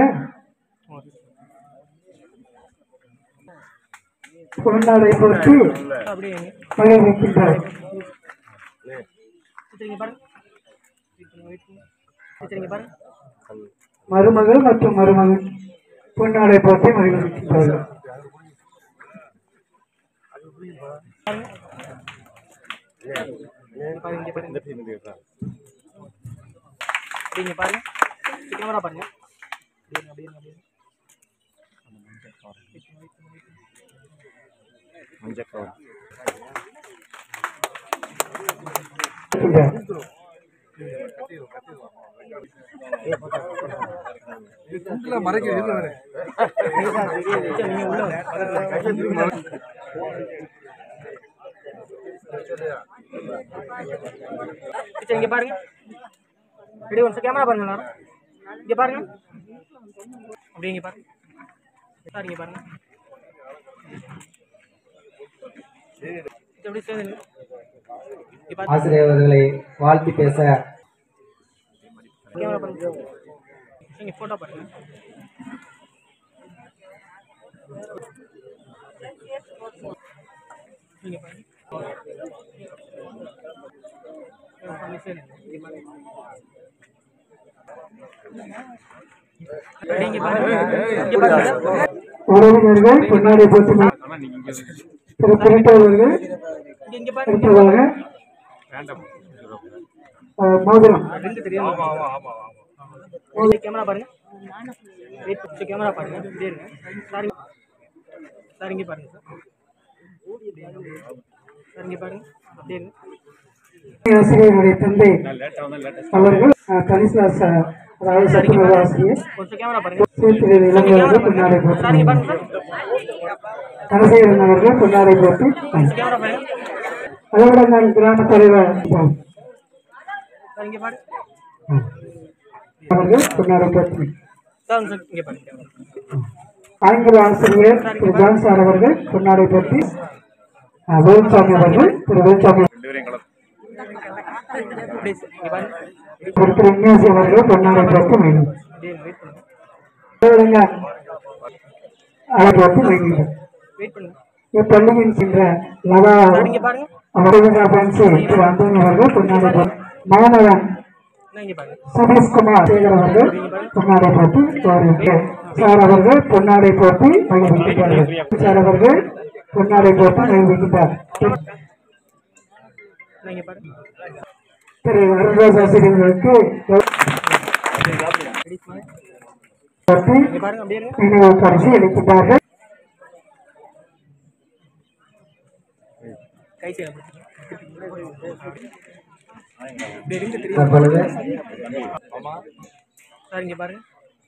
பொன்னாடை போட்டு அப்படியே இருங்க. மகிழ்விக்கின்றார் டீச்சர் இங்க பாருங்க Wait பண்ணுங்க, wait பண்ணுங்க. டீச்சர் இங்க பாருங்க மருமகள் மற்றும் மருமகன் பொன்னாடை போட்டு மகிழ்விக்கின்றார்கள் இங்க பாருங்க இங்க பாருங்க அப்படியே இங்க பாருங்க கேமரா பாருங்க அப்படியே இருங்க, அப்படியே இருங்க, அப்படியே இருங்க. மஞ்சள் டீச்சர் இங்க பாருங்க ரெடி ஒன்ஸ் கேமரா பாருங்க எல்லாரும் இங்க பாருங்க அப்படியே இங்க பாருங்க சார் இங்க பாருங்க டீச்சர் அப்படியே சேர்ந்து நில்லுங்க. இங்க பாருங்க ஆசிரியர் அவர்களை வாழ்த்தி பேச கேமரா பாருங்க நீங்க போட்டோ பாருங்க நீங்க பாருங்க அப்படியே சேர்ந்து நில்லுங்க. இங்க பாருங்க இங்க பாருங்க உறவினர்கள் பொன்னாடை போட்டு மகிழ்- திரு குறிப்பவர்கள் இங்க இங்க பாருங்க அடுத்ததாக அஹ், மோதிரம் ரெண்டு தெரியும் கேமரா பாருங்க வெயிட் பண்ணி கேமரா பாருங்க இப்படியே இருங்க சார் இங்க- சார் இங்க பாருங்க சார் சார் இங்க பாருங்க அப்படியே இருங்க ஆசிரியருடைய தந்தை அவர்கள் அஹ், கலிஸ்லாஸ் அஹ், அதாவது சத்துணவு ஆசிரியர் கொஞ்சம் கேமரா பாருங்க சீர்திருத்த இளைஞர்கள் பொன்னாடை போட்டு சார் இங்க பாருங்க மகிழ்ந்தார். சார் கனசேகரன் அவர்கள் பொன்னாடை போட்டு கொஞ்சம் கேமரா பாருங்க அளவிடங்கான் கிராம தலைவர் சார் இங்க பாருங்க அவர்கள் பொன்னாடை போட்டு சார் கொஞ்சம் இங்க பாருங்க கேமரா ஆங்கில ஆசிரியர் திரு ஜான் சார் அவர்கள் பொன்னாடை போட்டு அஹ், வேலுச்சாமி அவர்கள் திரு வேலுச்சாமி அப்படியே சார் இங்க பாருங்க திரு திரு இன்யாசி அவர்கள் பொன்னாடை போட்டு மகிழ்ந்தார். அப்படியே வெயிட் பண்ணுங்க அளவிடங்கான் அதை போட்டு மகிழ்ந்தார். வெயிட் பண்ணுங்க இப்பள்ளியின் சென்ற லதா சார் இங்க பாருங்க அவர்கள் பிரான்சி திரு அந்தோனி அவர்கள் பொன்னாடை போட்டு மாணவன் என்ன இங்க பாருங்க சதீஷ்குமார் சேகர் அவர்கள் பொன்னாடை போட்டு கௌரவித்தார் சார் அவர்கள் பொன்னாடை போட்டு மகிழ்விக்கின்றார்கள் சார் அவர்கள் பொன்னாடை போட்டு மகிழ்விக்கின்றார் என்ன இங்க பாருங்க திரு அருள்ராஜ் ஆசிரியர்களுக்கு ரெடி ஸ்மைல் போட்டு இங்க பாருங்க அப்படியே இருங்க நினைவு பரிசு அளிக்கின்றார்கள் கை செய்ய இப்படி இருந்து தெரியும் தற்பொழுது சார் இங்க பாருங்க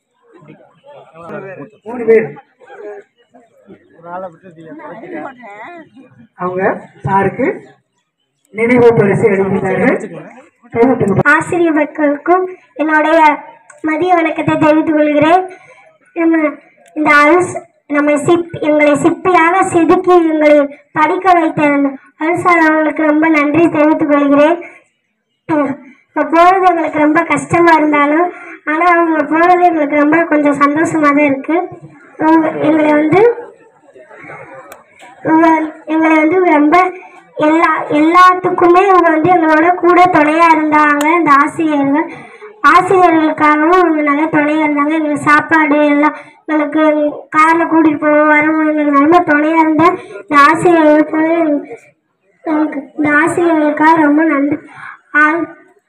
மூணு பேர் ஒரு ஆளை விட்டு அவங்க சாருக்கு நினைவு பரிசு அளிக்கின்றார்கள் கைதட்டுங்க. ஆசிரியர்களுக்கும் என்னுடைய மதிய வணக்கத்தை தெரிவித்துக் கொள்கிறேன் நம்ம இந்த அரசு நம்ம சிப் எங்களை சிப்பியாக செதுக்கி எங்களை படிக்க வைத்த அரசார் அவங்களுக்கு ரொம்ப நன்றி தெரிவித்துக் கொள்கிறேன் இப்போ போகிறது எங்களுக்கு ரொம்ப கஷ்டமா இருந்தாலும் ஆனால் அவங்க போகிறது எங்களுக்கு ரொம்ப கொஞ்சம் சந்தோஷமா தான் இருக்கு அவங்க எங்களை வந்து இவங்க எங்களை வந்து ரொம்ப எல்லா எல்லாத்துக்குமே இவங்க வந்து எங்களோட கூட துணையா இருந்தாங்க இந்த ஆசிரியர்கள் ஆசிரியர்களுக்காகவும் இவங்க நல்லா துணையா இருந்தாங்க எங்களுக்கு சாப்பாடு எல்லாம் எங்களுக்கு காரில் கூட்டிகிட்டு போவோம் வருவோம் எங்களுக்கு ரொம்ப துணையா இருந்த இந்த ஆசிரியர்களுக்கு எனக்கு இந்த ஆசிரியர்களுக்காக ரொம்ப நன்றி ஆள்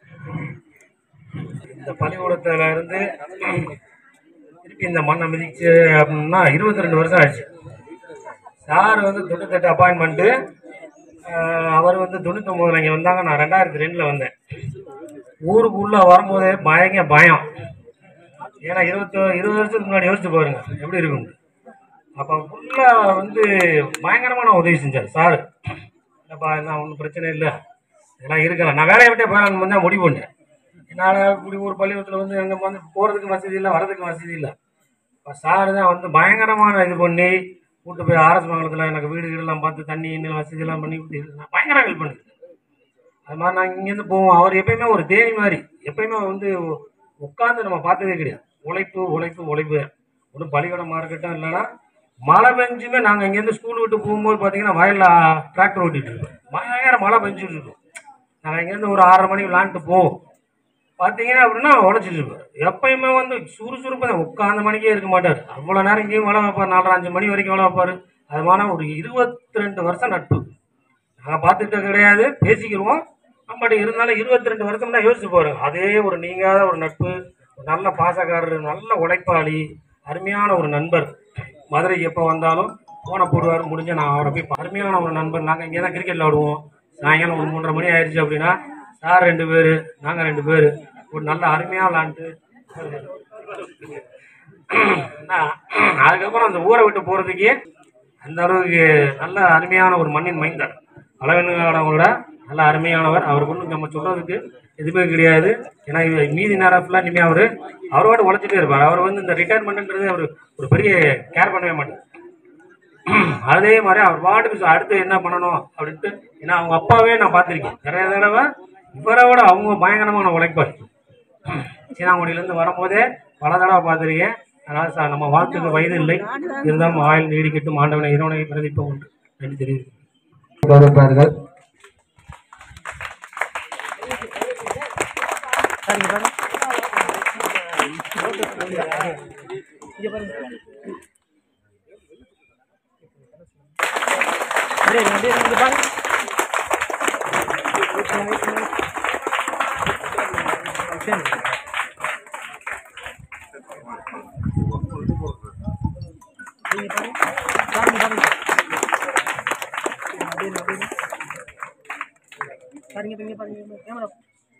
இந்த பள்ளிக்கூடத்துல இருந்து திருப்பி இந்த மண்ணை மிதிச்சு அப்படின்னா இருபத்தி ரெண்டு வருஷம் ஆச்சு சார் வந்து தொண்ணூத்தெட்டு அப்பாயின்மெண்ட்டு அவர் வந்து தொண்ணூத்தொம்பதுல இங்கே வந்தாங்க நான் ரெண்டாயிரத்தி ரெண்டில் வந்தேன் ஊருக்கு உள்ளே வரும்போதே பயங்க பயம் ஏன்னா இருபத்தி இருபது வருஷத்துக்கு முன்னாடி யோசிச்சு பாருங்க எப்படி இருக்கும் அப்போ ஃபுல்லாக வந்து பயங்கரமான உதவி செஞ்சார் சார் இல்லைப்பா என்ன ஒன்றும் பிரச்சனை இல்லை இதெல்லாம் இருக்கலாம் நான் வேலையை விட்டே போயிடலான்னு தான் முடிவு பண்ணேன் என்னால் இப்படி ஒரு பள்ளிக்கூடத்தில் வந்து அங்கே வந்து போகிறதுக்கு வசதி இல்லை வரதுக்கு வசதி இல்லை இப்போ சார் தான் வந்து பயங்கரமான இது பண்ணி கூட்டு போய் ஆர்எஸ் மங்கலத்தில் எனக்கு வீடு வீடெல்லாம் பார்த்து தண்ணி இன்னும் வசதியெல்லாம் பண்ணி கொடுத்து நான் பயங்கர ஹெல்ப் பண்ணிருக்கேன் அது மாதிரி நாங்கள் இங்கேருந்து போவோம் அவர் எப்பயுமே ஒரு தேனி மாதிரி எப்பயுமே வந்து உட்காந்து நம்ம பார்த்ததே கிடையாது உழைப்பு உழைப்பு உழைப்பு ஒன்றும் பள்ளிக்கூடமாக இருக்கட்டும் இல்லைன்னா மழை பெஞ்சுமே நாங்கள் இங்கேருந்து ஸ்கூல் விட்டு போகும்போது பார்த்தீங்கன்னா வயலில் டிராக்டர் ஓட்டிகிட்டு இருக்கோம் பயங்கர மழை பெஞ்சுட்டு இருக்கோம் நாங்கள் இங்கேருந்து ஒரு ஆறரை மணிக்கு விளாண்டுட்டு போவோம் பார்த்தீங்கன்னா அப்படின்னா உழைச்சிட்டு இருப்பார் எப்பயுமே வந்து சுறுசுறுப்பாக உட்காந்த மணிக்கே இருக்க மாட்டார் அவ்வளோ நேரம் இங்கேயும் வேலை வைப்பார் நாலரை அஞ்சு மணி வரைக்கும் வேலை வைப்பார் அது மாதிரி ஒரு இருபத்தி ரெண்டு வருஷம் நட்பு நாங்கள் பார்த்துட்டு கிடையாது பேசிக்கிடுவோம் பட் இருந்தாலும் இருபத்தி ரெண்டு வருஷம் தான் யோசிச்சு பாருங்க அதே ஒரு நீங்காத ஒரு நட்பு ஒரு நல்ல பாசக்காரர் நல்ல உழைப்பாளி அருமையான ஒரு நண்பர் மதுரைக்கு எப்போ வந்தாலும் ஃபோனை போடுவார் முடிஞ்ச நான் அவரை போய் பா- அருமையான ஒரு நண்பர் நாங்கள் இங்கே தான் கிரிக்கெட் விளாடுவோம் சாயங்காலம் ஒரு மூன்றரை மணி ஆயிடுச்சு அப்படின்னா சார் ரெண்டு பேர் நாங்கள் ரெண்டு பேர் ஒரு நல்ல அருமையாக விளாண்டு நான் அதுக்கப்புறம் அந்த ஊரை விட்டு போகிறதுக்கே அந்த அளவுக்கு நல்ல அருமையான ஒரு மண்ணின் மைந்தர் அளவினோட நல்ல அருமையானவர் அவருக்கு ஒன்றும் நம்ம சொல்றதுக்கு எதுவுமே கிடையாது ஏன்னா இது மீதி நேரம் ஃபுல்லாக இனிமேல் அவர் அவரோட உழைச்சிட்டே இருப்பார் அவர் வந்து இந்த ரிட்டையர்மெண்ட்ன்றது அவர் ஒரு பெரிய கேர் பண்ணவே மாட்டார் அதே மாதிரி அவர் பாட்டுக்கு சொ- அடுத்து என்ன பண்ணணும் அப்படின்ட்டு ஏன்னா அவங்க அப்பாவே நான் பார்த்துருக்கேன் நிறைய தடவை இவரை விட அவங்க பயங்கரமான உழைப்பார் சீனாங்குடியிலேருந்து வரும்போதே பல தடவை பார்த்துருக்கேன் அதனால் சார் நம்ம வாழ்த்துக்கு வயது இல்லை இருந்தாலும் ஆயுள் நீடிக்கட்டும் ஆண்டவனை இறைவனை பிரதிப்போம் உண்டு நன்றி தெரிவித்து கௌரவிப்பார்கள் இங்க பாருங்க அப்படியே இருங்க, அப்படியே இருங்க, இங்க பாருங்க சரி. நீங்க பாருங்க பாருங்க பாருங்க அப்படியே இருங்க, அப்படியே இருங்க. பாருங்க பாருங்க பாருங்க கேமரா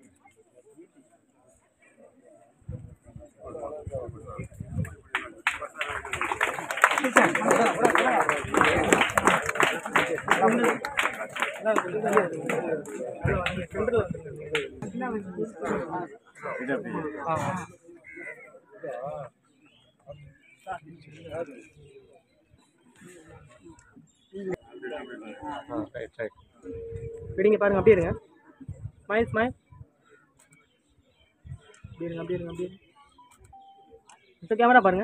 விடுங்க பாருங்க அப்படியே இருங்க ஸ்மைல் ஸ்மைல் அப்படியே இருங்க அப்படியே இருங்க அப்படியே இருங்க இந்த கேமரா பாருங்க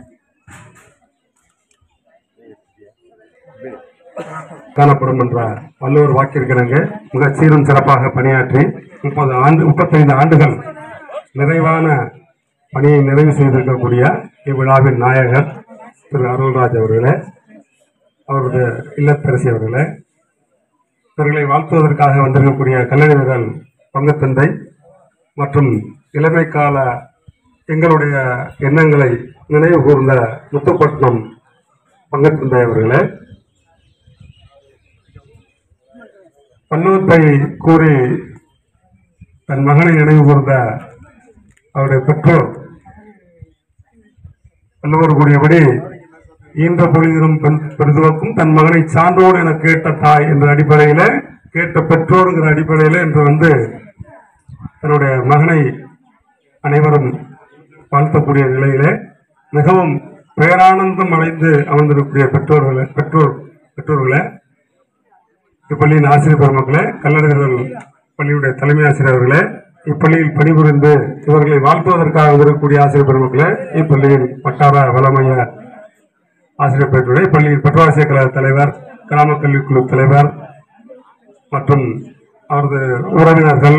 காணப்படும் என்ற வள்ளுவர் வாக்கிற்கிணங்க மிக சீரும் சிறப்பாக பணியாற்றி முப்பது ஆண்டு முப்பத்தைந்து ஆண்டுகள் நிறைவான பணியை நிறைவு செய்திருக்கக்கூடிய இவ்விழாவின் நாயகர் திரு அருள்ராஜ் அவர்களே அவருடைய இல்லத்தரசி அவர்களே இவர்களை வாழ்த்துவதற்காக வந்திருக்கக்கூடிய கல்லணை வீரர் பங்குத்தந்தை மற்றும் இளமை கால எங்களுடைய எண்ணங்களை நினைவு கூர்ந்த முத்துப்பட்டினம் பங்குத்தந்தை அவர்களே பன்னூத்தை கூறி தன் மகனை நினைவு கூர்ந்த அவருடைய பெற்றோர் வள்ளுவர் கூடியபடி ஈன்ற பொழுதிலும் பெண் பெரிதுவக்கும் தன் மகனை சான்றோடு என கேட்ட தாய் என்ற அடிப்படையில கேட்ட பெற்றோருங்கிற அடிப்படையில இன்று வந்து தன்னுடைய மகனை அனைவரும் வாழ்த்தக்கூடிய நிலையிலே மிகவும் பேரானந்தம் அடைந்து அமர்ந்திருக்கக்கூடிய பெற்றோர்களே பெற்றோர் பெற்றோர்களே இப்பள்ளியின் ஆசிரியர் பெருமக்களே கல்லறிஞர்கள் பள்ளியுடைய தலைமை ஆசிரியர் அவர்களே இப்பள்ளியில் பணிபுரிந்து இவர்களை வாழ்த்துவதற்காக வந்திருக்கக்கூடிய ஆசிரியர் பெருமக்களே இப்பள்ளியின் வட்டார வளமைய ஆசிரியர் பெற்றோர்களே இப்பள்ளியின் பெற்றோராசிரியர் கழக தலைவர் கிராம கல்விக் குழு தலைவர் மற்றும் அவரது உறவினர்கள்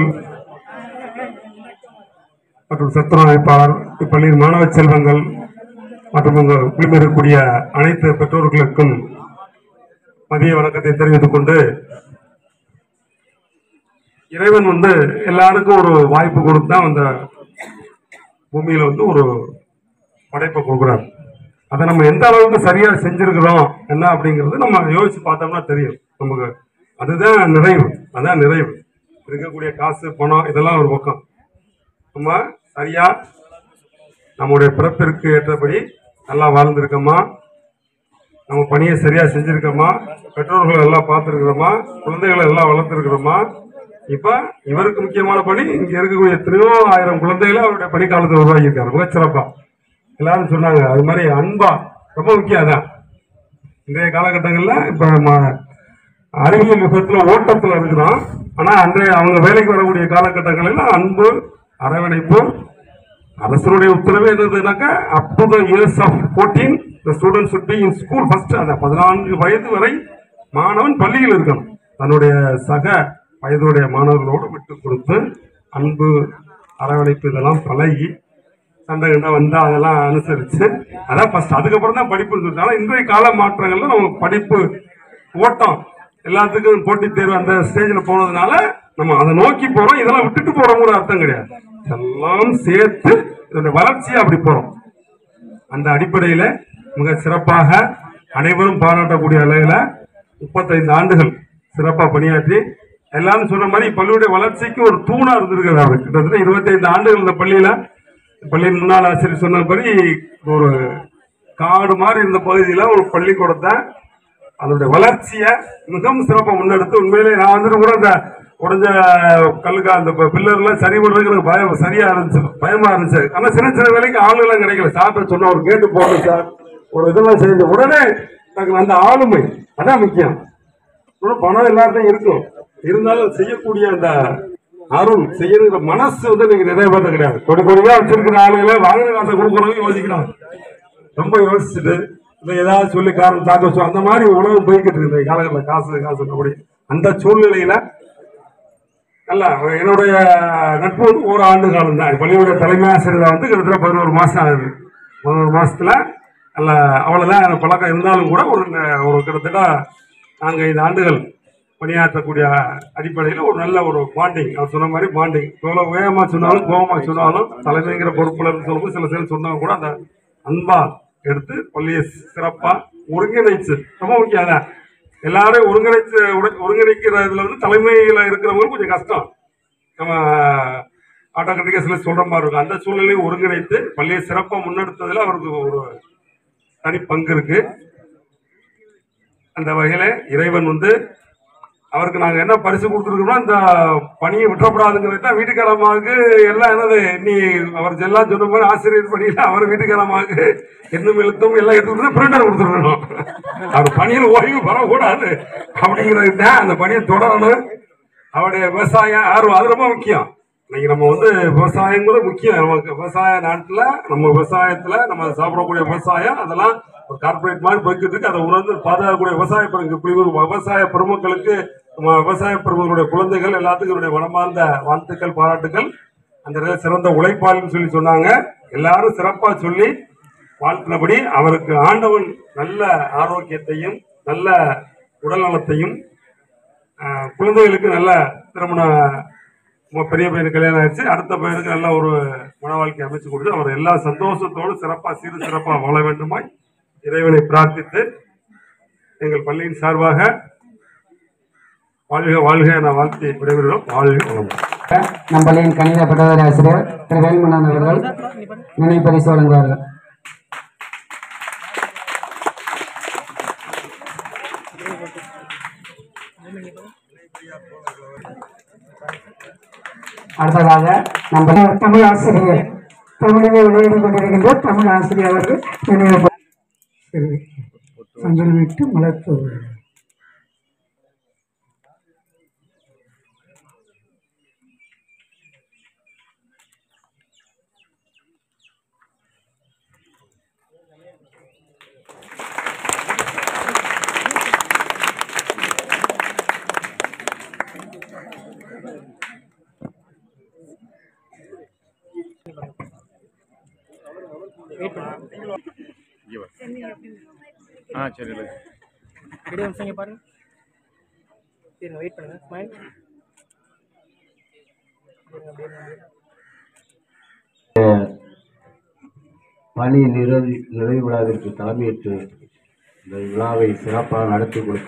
மற்றும் சத்துணவு அமைப்பாளர் இப்பள்ளியின் மாணவ செல்வங்கள் மற்றும் உங்கள் குழுமில் இருக்கக்கூடிய அனைத்து பெற்றோர்களுக்கும் மதிய வணக்கத்தை தெரிவித்துக் கொண்டு இறைவன் வந்து எல்லாருக்கும் ஒரு வாய்ப்பு கொடுத்தா அந்த பூமியில வந்து ஒரு படைப்பை கொடுக்குறார் அதை நம்ம எந்த அளவுக்கு சரியா செஞ்சிருக்கிறோம் என்ன அப்படிங்கிறது நம்ம யோசிச்சு பார்த்தோம்னா தெரியும் நமக்கு அதுதான் நிறைவு அதான் நிறைவு இருக்கக்கூடிய காசு பணம் இதெல்லாம் ஒரு பக்கம் நம்ம சரியா நம்முடைய பிறப்பிற்கு ஏற்றபடி நல்லா வாழ்ந்திருக்கோமா நம்ம பணியை சரியா செஞ்சிருக்கோமா பெற்றோர்கள் எல்லாம் பார்த்துருக்கிறோமா குழந்தைகளை எல்லாம் வளர்த்துருக்கிறோமா இப்ப இவருக்கு முக்கியமான பணி இங்க இருக்கக்கூடிய எத்தனையோ ஆயிரம் குழந்தைகளை அவருடைய பணிக்காலத்தில் உருவாக்கியிருக்காரு மிகச்சிறப்பா எல்லாரும் சொன்னாங்க அது மாதிரி அன்பா ரொம்ப முக்கியம் அதான் இன்றைய காலகட்டங்களில் இப்ப நம்ம அறிவியல் யுகத்துல ஓட்டத்துல இருக்கிறோம் ஆனா அன்றைய அவங்க வேலைக்கு வரக்கூடிய காலகட்டங்களில் அன்பு அரவணைப்பு அரசனுடைய உத்தரவு என்னதுனாக்கா up to the years of fourteen the student should be in school first அந்த பதினான்கு வயது வரை மாணவன் பள்ளியில் இருக்கணும் தன்னுடைய சக வயதுடைய மாணவர்களோடு விட்டு கொடுத்து அன்பு அரவணைப்பு இதெல்லாம் பழகி சண்டை கண்டா வந்தா அதெல்லாம் அனுசரிச்சு அதான் ஃபர்ஸ்ட் அதுக்கப்புறம் தான் படிப்புன்னு சொல்லிட்டு ஆனா இன்றைய கால மாற்றங்கள்ல நம்ம படிப்பு ஓட்டம் எல்லாத்துக்கும் போட்டித் தேர்வு அந்த ஸ்டேஜில் போனதுனால நம்ம அதை நோக்கி போறோம் இதெல்லாம் விட்டுட்டு போறோம்னு அர்த்தம் கிடையாது எல்லாம் சேர்த்து இதோட வளர்ச்சியை அப்படி போறோம் அந்த அடிப்படையில மிக சிறப்பாக அனைவரும் பாராட்டக்கூடிய அளவில் முப்பத்தைந்து ஆண்டுகள் சிறப்பாக பணியாற்றி எல்லாரும் சொன்ன மாதிரி பள்ளியுடைய வளர்ச்சிக்கு ஒரு தூணா இருந்திருக்கிறார் அவர் கிட்டத்தட்ட இருபத்தைந்து ஆண்டுகள் இந்த பள்ளியில பள்ளியின் முன்னாள் ஆசிரியர் சொன்னபடி ஒரு காடு மாதிரி இருந்த பகுதியில் ஒரு பள்ளிக்கூடத்தை அதோட வளர்ச்சியை மிகவும் சிறப்பாக முன்னெடுத்து உண்மையிலே நான் வந்துட்டு கூட இந்த உடஞ்ச கல்லுக்கா அந்த பில்லர்லாம் சரி பண்ணுறதுக்கு எனக்கு பயம் சரியா இருந்துச்சு பயமா இருந்துச்சு ஆனா சின்ன சின்ன வேலைக்கு ஆளுலாம் கிடைக்கல சார்ட்ட சொன்ன ஒரு கேட்டு போடுறேன் சார் ஒரு இதெல்லாம் செஞ்சு உடனே எனக்கு அந்த ஆளுமை அதான் முக்கியம் இன்னும் பணம் எல்லார்ட்டையும் இருக்கும் இருந்தாலும் செய்யக்கூடிய அந்த அருள் செய்யணுங்கிற மனசு வந்து நீங்க நிறைய பேர்த்த கிடையாது கொடி கொடியா வச்சிருக்கிற ஆளுகளை வாங்கின காசை கொடுக்கறவங்க யோசிக்கணும் ரொம்ப யோசிச்சுட்டு இல்லை ஏதாவது சொல்லி காரணம் தாக்க வச்சு அந்த மாதிரி உணவு போய்கிட்டு இருக்கு இந்த காலகட்டத்தில் காசு காசு அப்படி அந்த சூழ்நிலையில அல்ல என்னுடைய நட்பு வந்து ஒரு ஆண்டு காலம் தான் பள்ளியுடைய தலைமை ஆசிரியர் வந்து கிட்டத்தட்ட பதினோரு மாசம் ஆகுது பதினோரு மாசத்துல அல்ல அவ்வளவுதான் எனக்கு பழக்கம் இருந்தாலும் கூட ஒரு ந- ஒரு கிட்டத்தட்ட நான்கு ஐந்து ஆண்டுகள் பணியாற்றக்கூடிய அடிப்படையில் ஒரு நல்ல ஒரு பாண்டிங் அவர் சொன்ன மாதிரி பாண்டிங் எவ்வளோ வேகமாக சொன்னாலும் கோபமாக சொன்னாலும் தலைமைங்கிற பொறுப்புல இருந்து சொல்லும்போது சில சில சொன்னா கூட அந்த அன்பா எடுத்து பள்ளியை சிறப்பா ஒருங்கிணைச்சு ரொம்ப முக்கியம் அதான் எல்லாரையும் ஒருங்கிணைச்சு ஒரு- ஒருங்கிணைக்கிறதுல வந்து தலைமையில இருக்கிறவங்களுக்கு கொஞ்சம் கஷ்டம் நம்ம ஆட்டோகிராட்டிக்கா சொல்ற மாதிரி இருக்கும் அந்த சூழ்நிலையை ஒருங்கிணைத்து பள்ளியை சிறப்பா முன்னெடுத்ததுல அவருக்கு ஒரு தனி பங்கு இருக்கு அந்த வகையில இறைவன் வந்து அவருக்கு நாங்க என்ன பரிசு கொடுத்துருக்கோம்னா இந்த பணியை விட்டுறப்படாதுங்கிறது தான் வீட்டுக்காரமாவுக்கு எல்லாம் என்னது நீ அவர் எல்லாம் சொன்ன மாதிரி ஆசிரியர் பணியில அவர் வீட்டுக்காரமாவுக்கு என்னும் எழுத்தும் எல்லாம் எடுத்து பிரிண்டர் கொடுத்துருக்கணும் அவர் பணியில் ஓய்வு வரக்கூடாது அப்படிங்கிறது தான் அந்த பணியை தொடரணும் அவருடைய விவசாயம் ஆர்வம் அது ரொம்ப முக்கியம் இன்னைக்கு நம்ம வந்து விவசாயங்கிறது முக்கியம் நமக்கு விவசாய நாட்டுல நம்ம விவசாயத்துல நம்ம சாப்பிடக்கூடிய விவசாயம் அதெல்லாம் ஒரு கார்பரேட் மாதிரி போய்கிட்டு இருக்கு அதை உணர்ந்து பாதுகாக்கக்கூடிய விவசாய பெரு- குழு விவசாய பெருமக்களுக்கு நம்ம விவசாய பெருமக்களுடைய குழந்தைகள் எல்லாத்துக்கும் என்னுடைய மனமார்ந்த வாழ்த்துக்கள் பாராட்டுக்கள் அந்த இடத்துல சிறந்த உழைப்பாளின்னு சொல்லி சொன்னாங்க எல்லாரும் சிறப்பா சொல்லி வாழ்த்தினபடி அவருக்கு ஆண்டவன் நல்ல ஆரோக்கியத்தையும் நல்ல உடல் நலத்தையும் ஆஹ், குழந்தைகளுக்கு நல்ல திருமண உங்க பெரிய பையனுக்கு கல்யாணம் ஆயிடுச்சு அடுத்த பையனுக்கு நல்ல ஒரு மன வாழ்க்கை அமைச்சு கொடுத்து அவர் எல்லா சந்தோஷத்தோடு சிறப்பா சீரு சிறப்பா வாழ வேண்டுமாய் இறைவனை பிரார்த்தித்து எங்கள் பள்ளியின் சார்பாக வாழ்க வாழ்க என வாழ்த்தி விடைபெறுகிறோம் வாழ்க வளமுடன் நம் பள்ளியின் கணித பட்டதாரி ஆசிரியர் திரு வேல்மணன் அவர்கள் நினைவு பரிசு வழங்குவார்கள் அடுத்ததாக நம் பள்ளி தமிழ் ஆசிரியர் தமிழிலே விளையாடி கொண்டிருக்கின்ற தமிழ் ஆசிரியர் அவர்கள் நினைவு ப- சரி. சந்தனமிட்டு மலர்த்தூர் ஆ சரி ரெடி நிமிஷம் இங்கே பாருங்க சரிங்க வெயிட் பண்ணுங்க ஸ்மைல் பணி நிறைவு நிறைவு விழாவிற்கு தலைமையேற்று இந்த விழாவை சிறப்பாக நடத்தி கொடுத்த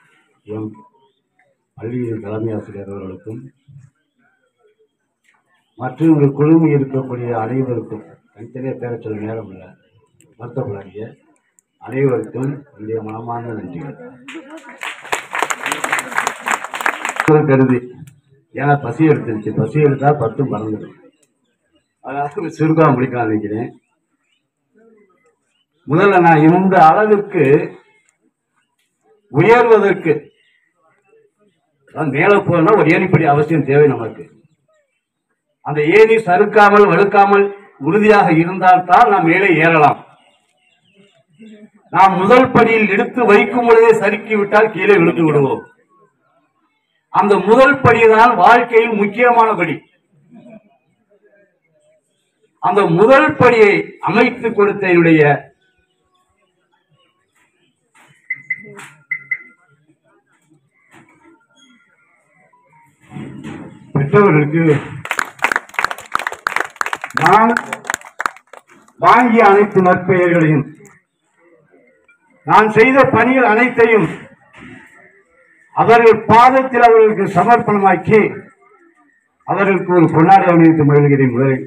எம் பள்ளியின் தலைமை ஆசிரியர் அவர்களுக்கும் மற்றும் இங்கு குழுமி இருக்கக்கூடிய அனைவருக்கும் தனித்தனியாக பேர சொல்ல நேரம் இல்லை வருத்தப்படாதீங்க அனைவருக்கும் என்னுடைய மனமார்ந்த நன்றிகள் கருதி ஏன்னா பசி எடுத்துருச்சு பசி எடுத்தா பத்தும் மறந்துடும் அதனால சுருக்கமாக முடிக்கலாம் நினைக்கிறேன் முதல்ல நான் இந்த அளவுக்கு உயர்வதற்கு அதாவது மேல போனா ஒரு ஏணிப்படி அவசியம் தேவை நமக்கு அந்த ஏணி சறுக்காமல் வழுக்காமல் உறுதியாக இருந்தால்தான் நாம் மேலே ஏறலாம் நாம் முதல் படியில் எடுத்து வைக்கும் பொழுதே சறுக்கி விட்டால் கீழே விழுந்து விடுவோம் அந்த முதல் படிதான் வாழ்க்கையில் முக்கியமான படி அந்த முதல் படியை அமைத்து கொடுத்த என்னுடைய பெற்றவர்களுக்கு நான் வாங்கிய அனைத்து நற்பெயர்களையும் நான் செய்த பணிகள் அனைத்தையும் அவர்கள் பாதத்தில் அவர்களுக்கு சமர்ப்பணமாக்கி அவர்களுக்கு ஒரு கொண்டாட அணிவித்து மகிழ்கிறேன் முதலில்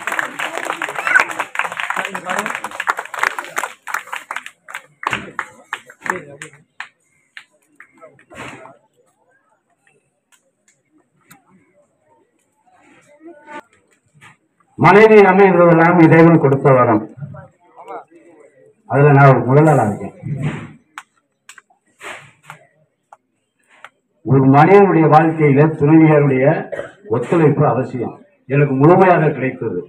மனைவி அமைந்ததெல்லாம் இறைவன் கொடுத்த வரம் அதுல நான் ஒரு முதலாளா இருக்கேன் ஒரு மனிதனுடைய வாழ்க்கையில துணைவியாருடைய ஒத்துழைப்பு அவசியம் எனக்கு முழுமையாக கிடைத்தது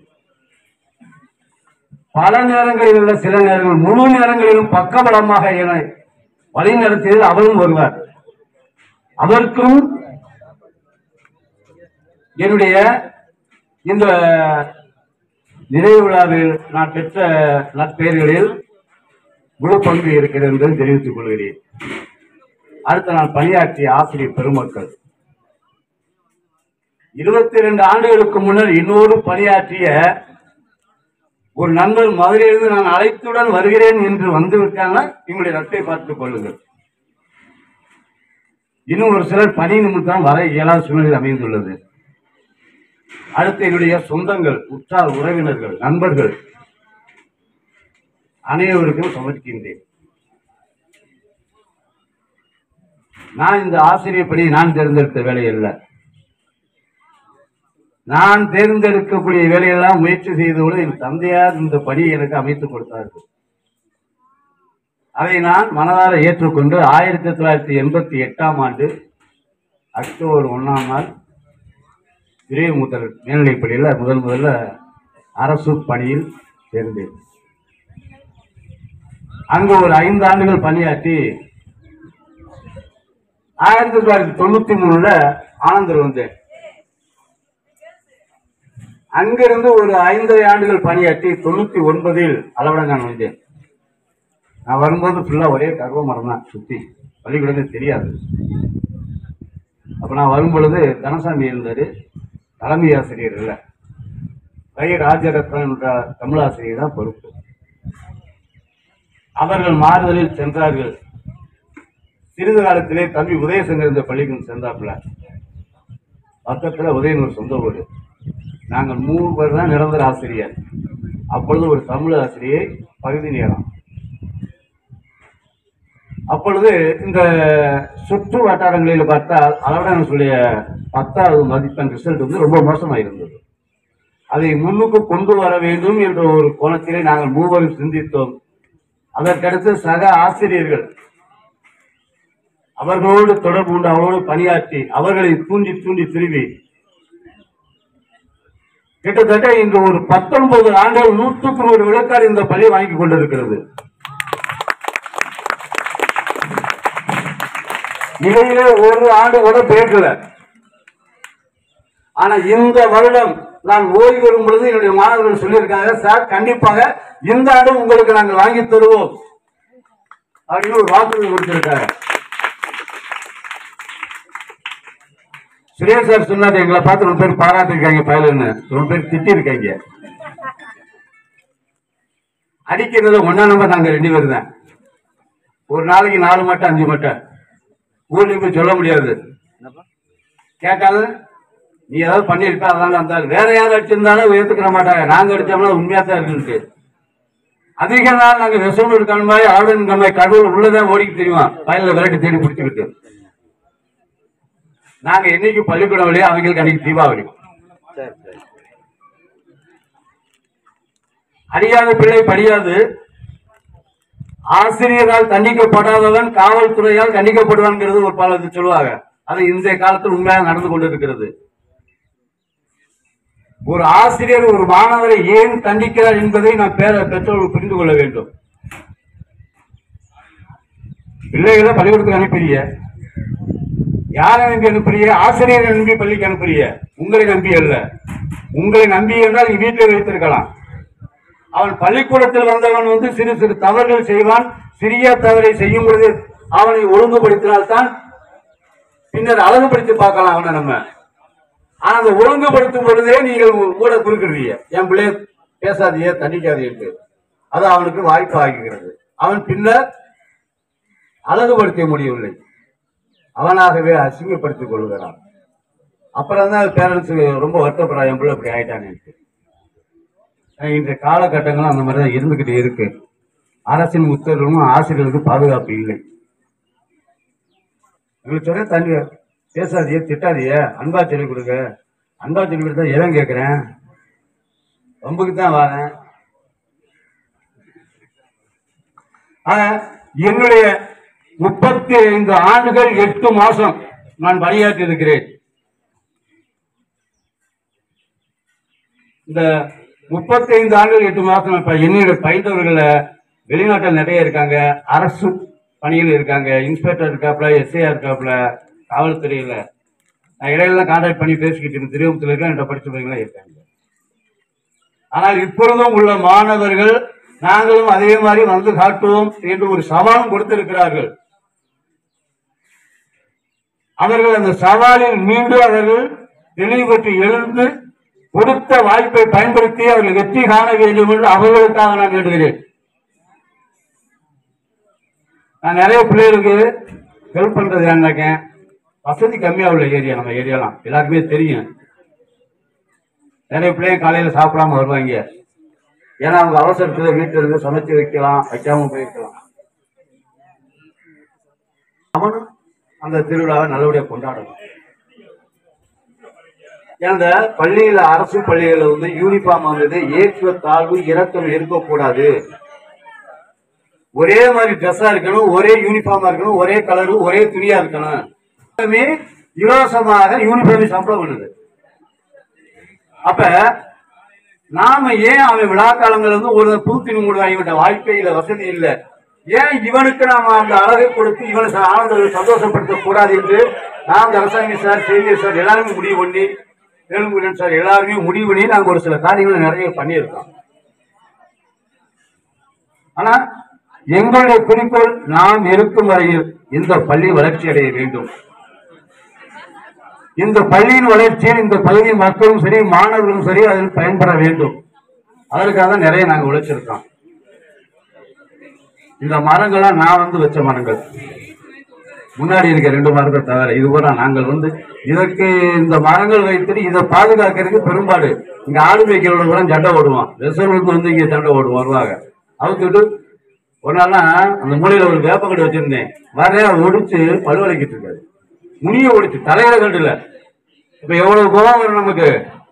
பல நேரங்களில் உள்ள சில நேரங்கள் முழு நேரங்களிலும் பக்கபலமாக என வழி நடத்தியதில் அவரும் வருவார் அவருக்கும் என்னுடைய இந்த நிறைவு விழாவில் நான் பெற்ற நற்பெயர்களில் முழு பங்கு இருக்கிறது என்பதை தெரிவித்துக் கொள்கிறேன் அடுத்து நான் பணியாற்றிய ஆசிரியர் பெருமக்கள் இருபத்தி இரண்டு ஆண்டுகளுக்கு முன்னர் இன்னொரு பணியாற்றிய ஒரு நண்பர் மதுரையிலிருந்து நான் அழைத்துடன் வருகிறேன் என்று வந்து விட்டாங்கன்னா எங்களுடைய நட்பை பார்த்துக் கொள்ளுங்கள் இன்னும் ஒரு சிலர் பணி நிமித்தம் வர இயலாத சூழ்நிலை அமைந்துள்ளது அடுத்து என்னுடைய சொந்தங்கள் உற்றார் உறவினர்கள் நண்பர்கள் அனைவருக்கும் சமர்ப்பிக்கின்றேன் நான் இந்த ஆசிரியர் பணியை நான் தேர்ந்தெடுத்த வேலை அல்ல நான் தேர்ந்தெடுக்கக்கூடிய வேலையெல்லாம் முயற்சி செய்தோடு என் தந்தையார் இந்த பணியை எனக்கு அமைத்துக் கொடுத்தார்கள் அதை நான் மனதார ஏற்றுக்கொண்டு ஆயிரத்தி தொள்ளாயிரத்தி எண்பத்தி எட்டாம் ஆண்டு அக்டோபர் ஒன்றாம் நாள் முதல் மேல்நிலைப்பள்ளியில் முதல் முதல்ல அரசு பணியில் சேர்ந்தேன் அங்கு ஒரு ஐந்து ஆண்டுகள் பணியாற்றி ஆயிரத்தி தொள்ளாயிரத்தி தொண்ணூத்தி மூணுல ஆனந்தர் வந்தேன் அங்கிருந்து ஒரு ஐந்தரை ஆண்டுகள் பணியாற்றி தொண்ணூத்தி ஒன்பதில் அளவடங்கான் வந்தேன் நான் வரும்போது ஃபுல்லா ஒரே கர்வ மரம் தான் சுத்தி பள்ளிக்கூடமே தெரியாது அப்ப நான் வரும் பொழுது தனசாமி இருந்தாரு தலைமை ஆசிரியர் இல்லை வை ராஜரத்னம் என்ற தமிழாசிரியர் தான் பொறுப்பு அவர்கள் மாறுதலில் சென்றார்கள் சிறிது காலத்திலே தம்பி உதயசங்கர் இந்த பள்ளிக்கு சென்றாப்புல பக்கத்துல உதயனூர் சொந்த ஊர் நாங்கள் மூணு பேர் தான் நிரந்தர ஆசிரியர் அப்பொழுது ஒரு தமிழ் ஆசிரியை பகுதி நேரம் அப்பொழுது இந்த சுற்று வட்டாரங்களில் பார்த்தால் அளவுடன் சொல்லிய பத்தாவது மதிப்பெண் ரிசல்ட் வந்து ரொம்ப மோசமாக இருந்தது அதை முன்னுக்கு கொண்டு வர வேண்டும் என்ற ஒரு கோணத்திலே நாங்கள் மூவரும் சிந்தித்தோம் அதற்கடுத்து சக ஆசிரியர்கள் அவர்களோடு தொடர்பு கொண்டு அவர்களோடு பணியாற்றி அவர்களை தூண்டி தூண்டி திரும்பி கிட்டத்தட்ட இன்று ஒரு பத்தொன்பது ஆண்டுகள் நூற்றுக்கு நூறு விளக்காடு இந்த பள்ளி வாங்கி கொண்டிருக்கிறது இடையிலே ஒரு ஆண்டு கூட பேசல ஆனா இந்த வருடம் நான் ஓய்வு வரும் பொழுது என்னுடைய மாணவர்கள் சொல்லியிருக்காங்க சார் கண்டிப்பாக இந்த ஆண்டு உங்களுக்கு நாங்கள் வாங்கி தருவோம் அப்படின்னு ஒரு வாக்குறுதி கொடுத்திருக்காங்க சுரேஷ் சார் சொன்னாரு எங்களை பார்த்து ரொம்ப பேர் பாராட்டிருக்காங்க பயலுன்னு ரொம்ப பேர் திட்டி இருக்காங்க அடிக்கிறதுல ஒன்னா நம்பர் நாங்க ரெண்டு பேர் தான் ஒரு நாளைக்கு நாலு மட்டும் அஞ்சு மட்டும் ஊர்லயும் போய் சொல்ல முடியாது கேட்டாலும் நீ ஏதாவது பண்ணியிருப்ப அதான் அந்த ஆள். வேற யாரும் அடிச்சிருந்தாலும் ஏத்துக்கிற மாட்டாங்க நாங்க அடிச்சோம்னா உண்மையா தான் இருக்குன்ட்டு அதிக நாள் நாங்க விஷமூர் கண்மாய் ஆளுநர் கண்மாய் கடவுள் உள்ளதான் ஓடிக்கு தெரியும் வயல்ல விரட்டி தேடி பிடிச்சிக்கிட்டு நாங்க என்னைக்கு பள்ளிக்கூடம் வழியா அவங்களுக்கு அன்னைக்கு தீபாவளி அறியாத பிள்ளை படியாது ஆசிரியரால் தண்டிக்கப்படாதவன் காவல்துறையால் தண்டிக்கப்படுவான்ங்கிறது ஒரு பல இது சொல்லுவாங்க அது இன்றைய காலத்தில் உண்மையாக நடந்து கொண்டிருக்கிறது ஒரு ஆசிரியர் ஒரு மாணவரை ஏன் தண்டிக்கிறார் என்பதை நாம் பேர பெற்றோர்கள் புரிந்து கொள்ள வேண்டும் பிள்ளைகளை பள்ளிக்கூடத்துக்கு அனுப்புறீங்க யாரை நம்பி அனுப்புறீங்க ஆசிரியரை நம்பி பள்ளிக்கு அனுப்புறீங்க உங்களை நம்பி அல்ல உங்களை நம்பி என்றால் நீங்க வீட்டில் வைத்திருக்கலாம் அவன் பள்ளிக்கூடத்தில் வந்தவன் வந்து சிறு சிறு தவறுகள் செய்வான் சிறிய தவறை செய்யும் பொழுது அவனை ஒழுங்குபடுத்தினால்தான் பின்னர் அழகுபடுத்தி பார்க்கலாம் அவனை நம்ம ஆனா அந்த ஒழுங்குபடுத்தும் பொழுதே நீங்கள் கூட குறுக்கிடுறீங்க என் பிள்ளைய பேசாதீங்க தண்டிக்காதீங்க அது அவனுக்கு வாய்ப்பு ஆகிறது அவன் பின்னர் அழகுபடுத்த முடியவில்லை அவனாகவே அசிங்கப்படுத்திக் கொள்கிறான் அப்புறம் தான் பேரண்ட்ஸ் ரொம்ப வருத்தப்படுறா என் பிள்ளை இப்படி ஆயிட்டானே இன்றைய காலகட்டங்களும் அந்த மாதிரி தான் இருந்துகிட்டு இருக்கு அரசின் உத்தரவும் ஆசிரியர்களுக்கு பாதுகாப்பு இல்லை உங்களுக்கு சொல்ல தண்ணி பேசாதீங்க திட்டாதீங்க அன்பா சொல்லிக் கொடுங்க அன்பா சொல்லிக் கொடுத்தா எவன் கேட்கிறேன் ரொம்பக்கு தான் வரேன் ஆனா, என்னுடைய முப்பத்தி ஐந்து ஆண்டுகள் எட்டு மாசம் நான் பணியாற்றி இருக்கிறேன் இந்த முப்பத்தி ஐந்து ஆண்டுகள் எட்டு மாசம் இப்ப என்னுடைய பயின்றவர்கள வெளிநாட்டில் நிறைய இருக்காங்க அரசு பணியில் இருக்காங்க இன்ஸ்பெக்டர் இருக்காப்புல எஸ்ஐயா இருக்காப்புல காவல்துறையில நான் இடையில கான்டாக்ட் பண்ணி பேசிக்கிட்டு இருக்கேன் திருவம்புத்தில் இருக்க என்கிட்ட படிச்சவங்களா இருக்காங்க ஆனால் இப்பொழுதும் உள்ள மாணவர்கள் நாங்களும் அதே மாதிரி வந்து காட்டுவோம் என்று ஒரு சவாலும் கொடுத்திருக்கிறார்கள் அவர்கள் அந்த சவாலில் மீண்டும் அவர்கள் தெளிவு பெற்று எழுந்து கொடுத்த வாய்ப்பை பயன்படுத்தி அவர்கள் வெற்றி காண வேண்டும் என்று அவர்களுக்காக நான் வேண்டுகிறேன் நான் நிறைய பிள்ளைகளுக்கு ஹெல்ப் பண்றது என்னக்க வசதி கம்மியா உள்ள ஏரியா நம்ம ஏரியாலாம் எல்லாருக்குமே தெரியும் நிறைய பிள்ளைங்க காலையில சாப்பிடாம வருவாங்க ஏன்னா அவங்க அவசரத்துல வீட்டுல இருந்து சமைச்சு வைக்கலாம் வைக்காம போயிருக்கலாம் அவனும் அந்த திருவிழாவை நல்லபடியா கொண்டாடணும் அந்த பள்ளியில அரசு பள்ளியில வந்து யூனிஃபார்ம் வந்தது ஏற்ற தாழ்வு இறக்கம் இருக்கக்கூடாது ஒரே மாதிரி ட்ரெஸ்ஸா இருக்கணும் ஒரே யூனிஃபார்மா இருக்கணும் ஒரே கலரு ஒரே துணியா இருக்கணும் எல்லாமே இலவசமாக யூனிஃபார்ம் சம்பளம் பண்ணுது அப்ப நாம ஏன் அவன் விழா காலங்கள் வந்து ஒரு பூத்தினு மூடுவாங்க இவன்ட்ட வாய்ப்பே இல்லை வசதி இல்லை ஏன் இவனுக்கு நாம அந்த அழகை கொடுத்து இவனை ச- ஆனந்த சந்தோஷப்படுத்த கூடாது என்று நாம் அரசாங்க சார் செய்தி சார் எல்லாருமே முடிவு பண்ணி வேலுமுருகன் சார் எல்லாருமே முடிவு பண்ணி நாங்க ஒரு சில காரியங்களை நிறைய பண்ணியிருக்கோம் ஆனா எங்களுடைய குறிக்கோள் நாம் இருக்கும் வரையில் இந்த பள்ளி வளர்ச்சி அடைய வேண்டும் இந்த பள்ளியின் வளர்ச்சியில் இந்த பகுதி மக்களும் சரி மாணவர்களும் சரி அதில் பயன்பெற வேண்டும் அதற்காக தான் நிறைய நாங்க உழைச்சிருக்கோம் இந்த மரங்கள்லாம் நான் வந்து வச்ச மரங்கள் முன்னாடி இருக்க ரெண்டு மரங்கள் தவிர இது கூட நாங்கள் வந்து இதற்கு இந்த மரங்கள் வைத்துட்டு இதை பாதுகாக்கிறதுக்கு பெரும்பாடு இங்க ஆடு மேய்க்கிறவங்க கூட சண்டை ஓடுவோம் ரிசர்வுக்கு வந்து இங்க சண்டை ஓடுவோம் வருவாங்க அவுத்துட்டு ஒரு நாள்னா அந்த மூலையில ஒரு வேப்பக்கடை வச்சிருந்தேன் வர ஒடிச்சு பழுவலைக்கிட்டு இருக்காரு முனிய ஒடிச்சு தலையில கண்டுல இப்ப எவ்வளவு கோபம் வரும் நமக்கு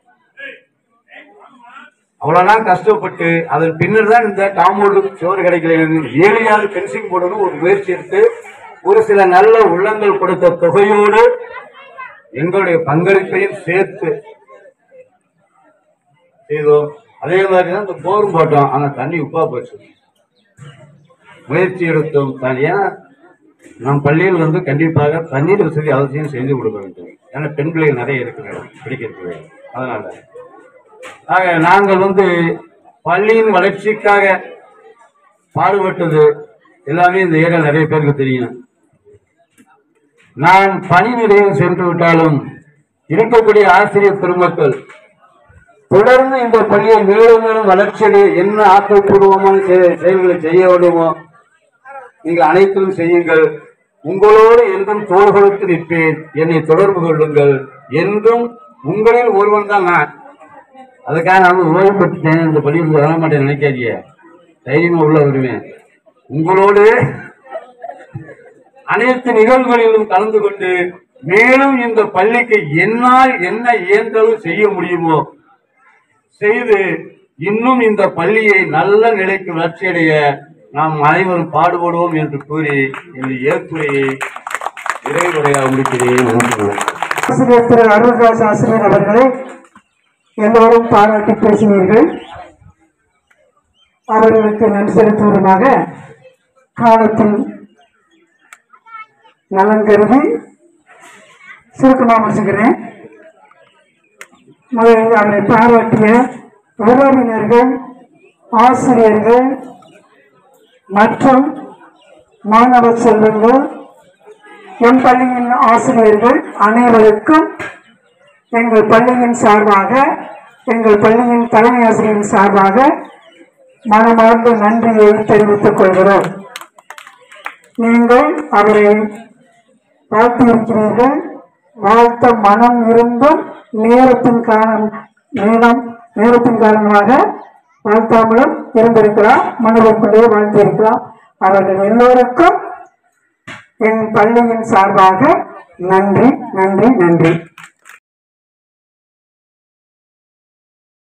அவ்வளவுதான் கஷ்டப்பட்டு அதன் பின்னர் தான் இந்த காம்பவுண்டு சோறு கிடைக்கல ஏழையாவது பென்சிங் போடணும் ஒரு முயற்சி எடுத்து ஒரு சில நல்ல உள்ளங்கள் கொடுத்த தொகையோடு எங்களுடைய பங்களிப்பையும் சேர்த்து செய்தோம் அதே மாதிரி தான் இந்த போரும் போட்டோம் ஆனா தண்ணி உப்பா போச்சு முயற்சி எடுத்தோம் தான் ஏன்னா நம் பள்ளியில் வந்து கண்டிப்பாக தண்ணீர் வசதி அவசியம் செய்து கொடுக்க வேண்டும் ஏன்னா பெண் பிள்ளைகள் நிறைய இருக்கிறாங்க பிடிக்கிறது அதனால ஆக நாங்கள் வந்து பள்ளியின் வளர்ச்சிக்காக பாடுபட்டது எல்லாமே இந்த ஏரியா நிறைய பேருக்கு தெரியும் நான் பணி நிலையம் சென்று விட்டாலும் இருக்கக்கூடிய ஆசிரியர் பெருமக்கள் தொடர்ந்து இந்த பள்ளியை மேலும் மேலும் வளர்ச்சியடைய என்ன ஆக்கப்பூர்வமான செய- செயல்களை செய்ய வேண்டுமோ நீங்கள் அனைத்திலும் செய்யுங்கள் உங்களோடு என்றும் தோள் கொடுத்து நிற்பேன் என்னை தொடர்பு கொள்ளுங்கள் என்றும் உங்களில் ஒருவன் தான் நான் அதுக்காக நான் ஓய்வு பெற்றுட்டேன் இந்த பள்ளியில் வர மாட்டேன் நினைக்காதீங்க தைரியமா உள்ள வருவேன் உங்களோடு அனைத்து நிகழ்வுகளிலும் கலந்து கொண்டு மேலும் இந்த பள்ளிக்கு என்னால் என்ன இயன்றளவு செய்ய முடியுமோ செய்து இன்னும் இந்த பள்ளியை நல்ல நிலைக்கு வளர்ச்சியடைய நாம் அனைவரும் பாடுபடுவோம் என்று கூறி இந்த ஏற்புரையை நிறைவுரையாக முடிக்கிறேன் நன்றி. ஆசிரியர் திரு அருள்ராஜ் ஆசிரியர் அவர்களை எல்லோரும் பாராட்டி பேசினீர்கள் அவர்களுக்கு நன்றி செலுத்துவதற்காக காலத்தின் நலன் கருதி சுருக்கமாக முடிச்சுக்கிறேன் முதலில் அவரை பாராட்டிய உறவினர்கள் ஆசிரியர்கள் மற்றும் மாணவ செல்வங்கள் என் பள்ளியின் ஆசிரியர்கள் அனைவருக்கும் எங்கள் பள்ளியின் சார்பாக எங்கள் பள்ளியின் தலைமை ஆசிரியரின் சார்பாக மனமார்ந்த நன்றியை தெரிவித்துக் கொள்கிறோம் நீங்கள் அவரை வாழ்த்தியிருக்கிறீர்கள் வாழ்த்த மனம் இருந்தும் நேரத்தின் காரணம் நேரம் நேரத்தின் காரணமாக வாழ்த்தாமலும் இருந்திருக்கலாம் மனதிற்குள்ளே வாழ்த்தியிருக்கலாம் அவர்கள் எல்லோருக்கும் என் பள்ளியின் சார்பாக நன்றி நன்றி நன்றி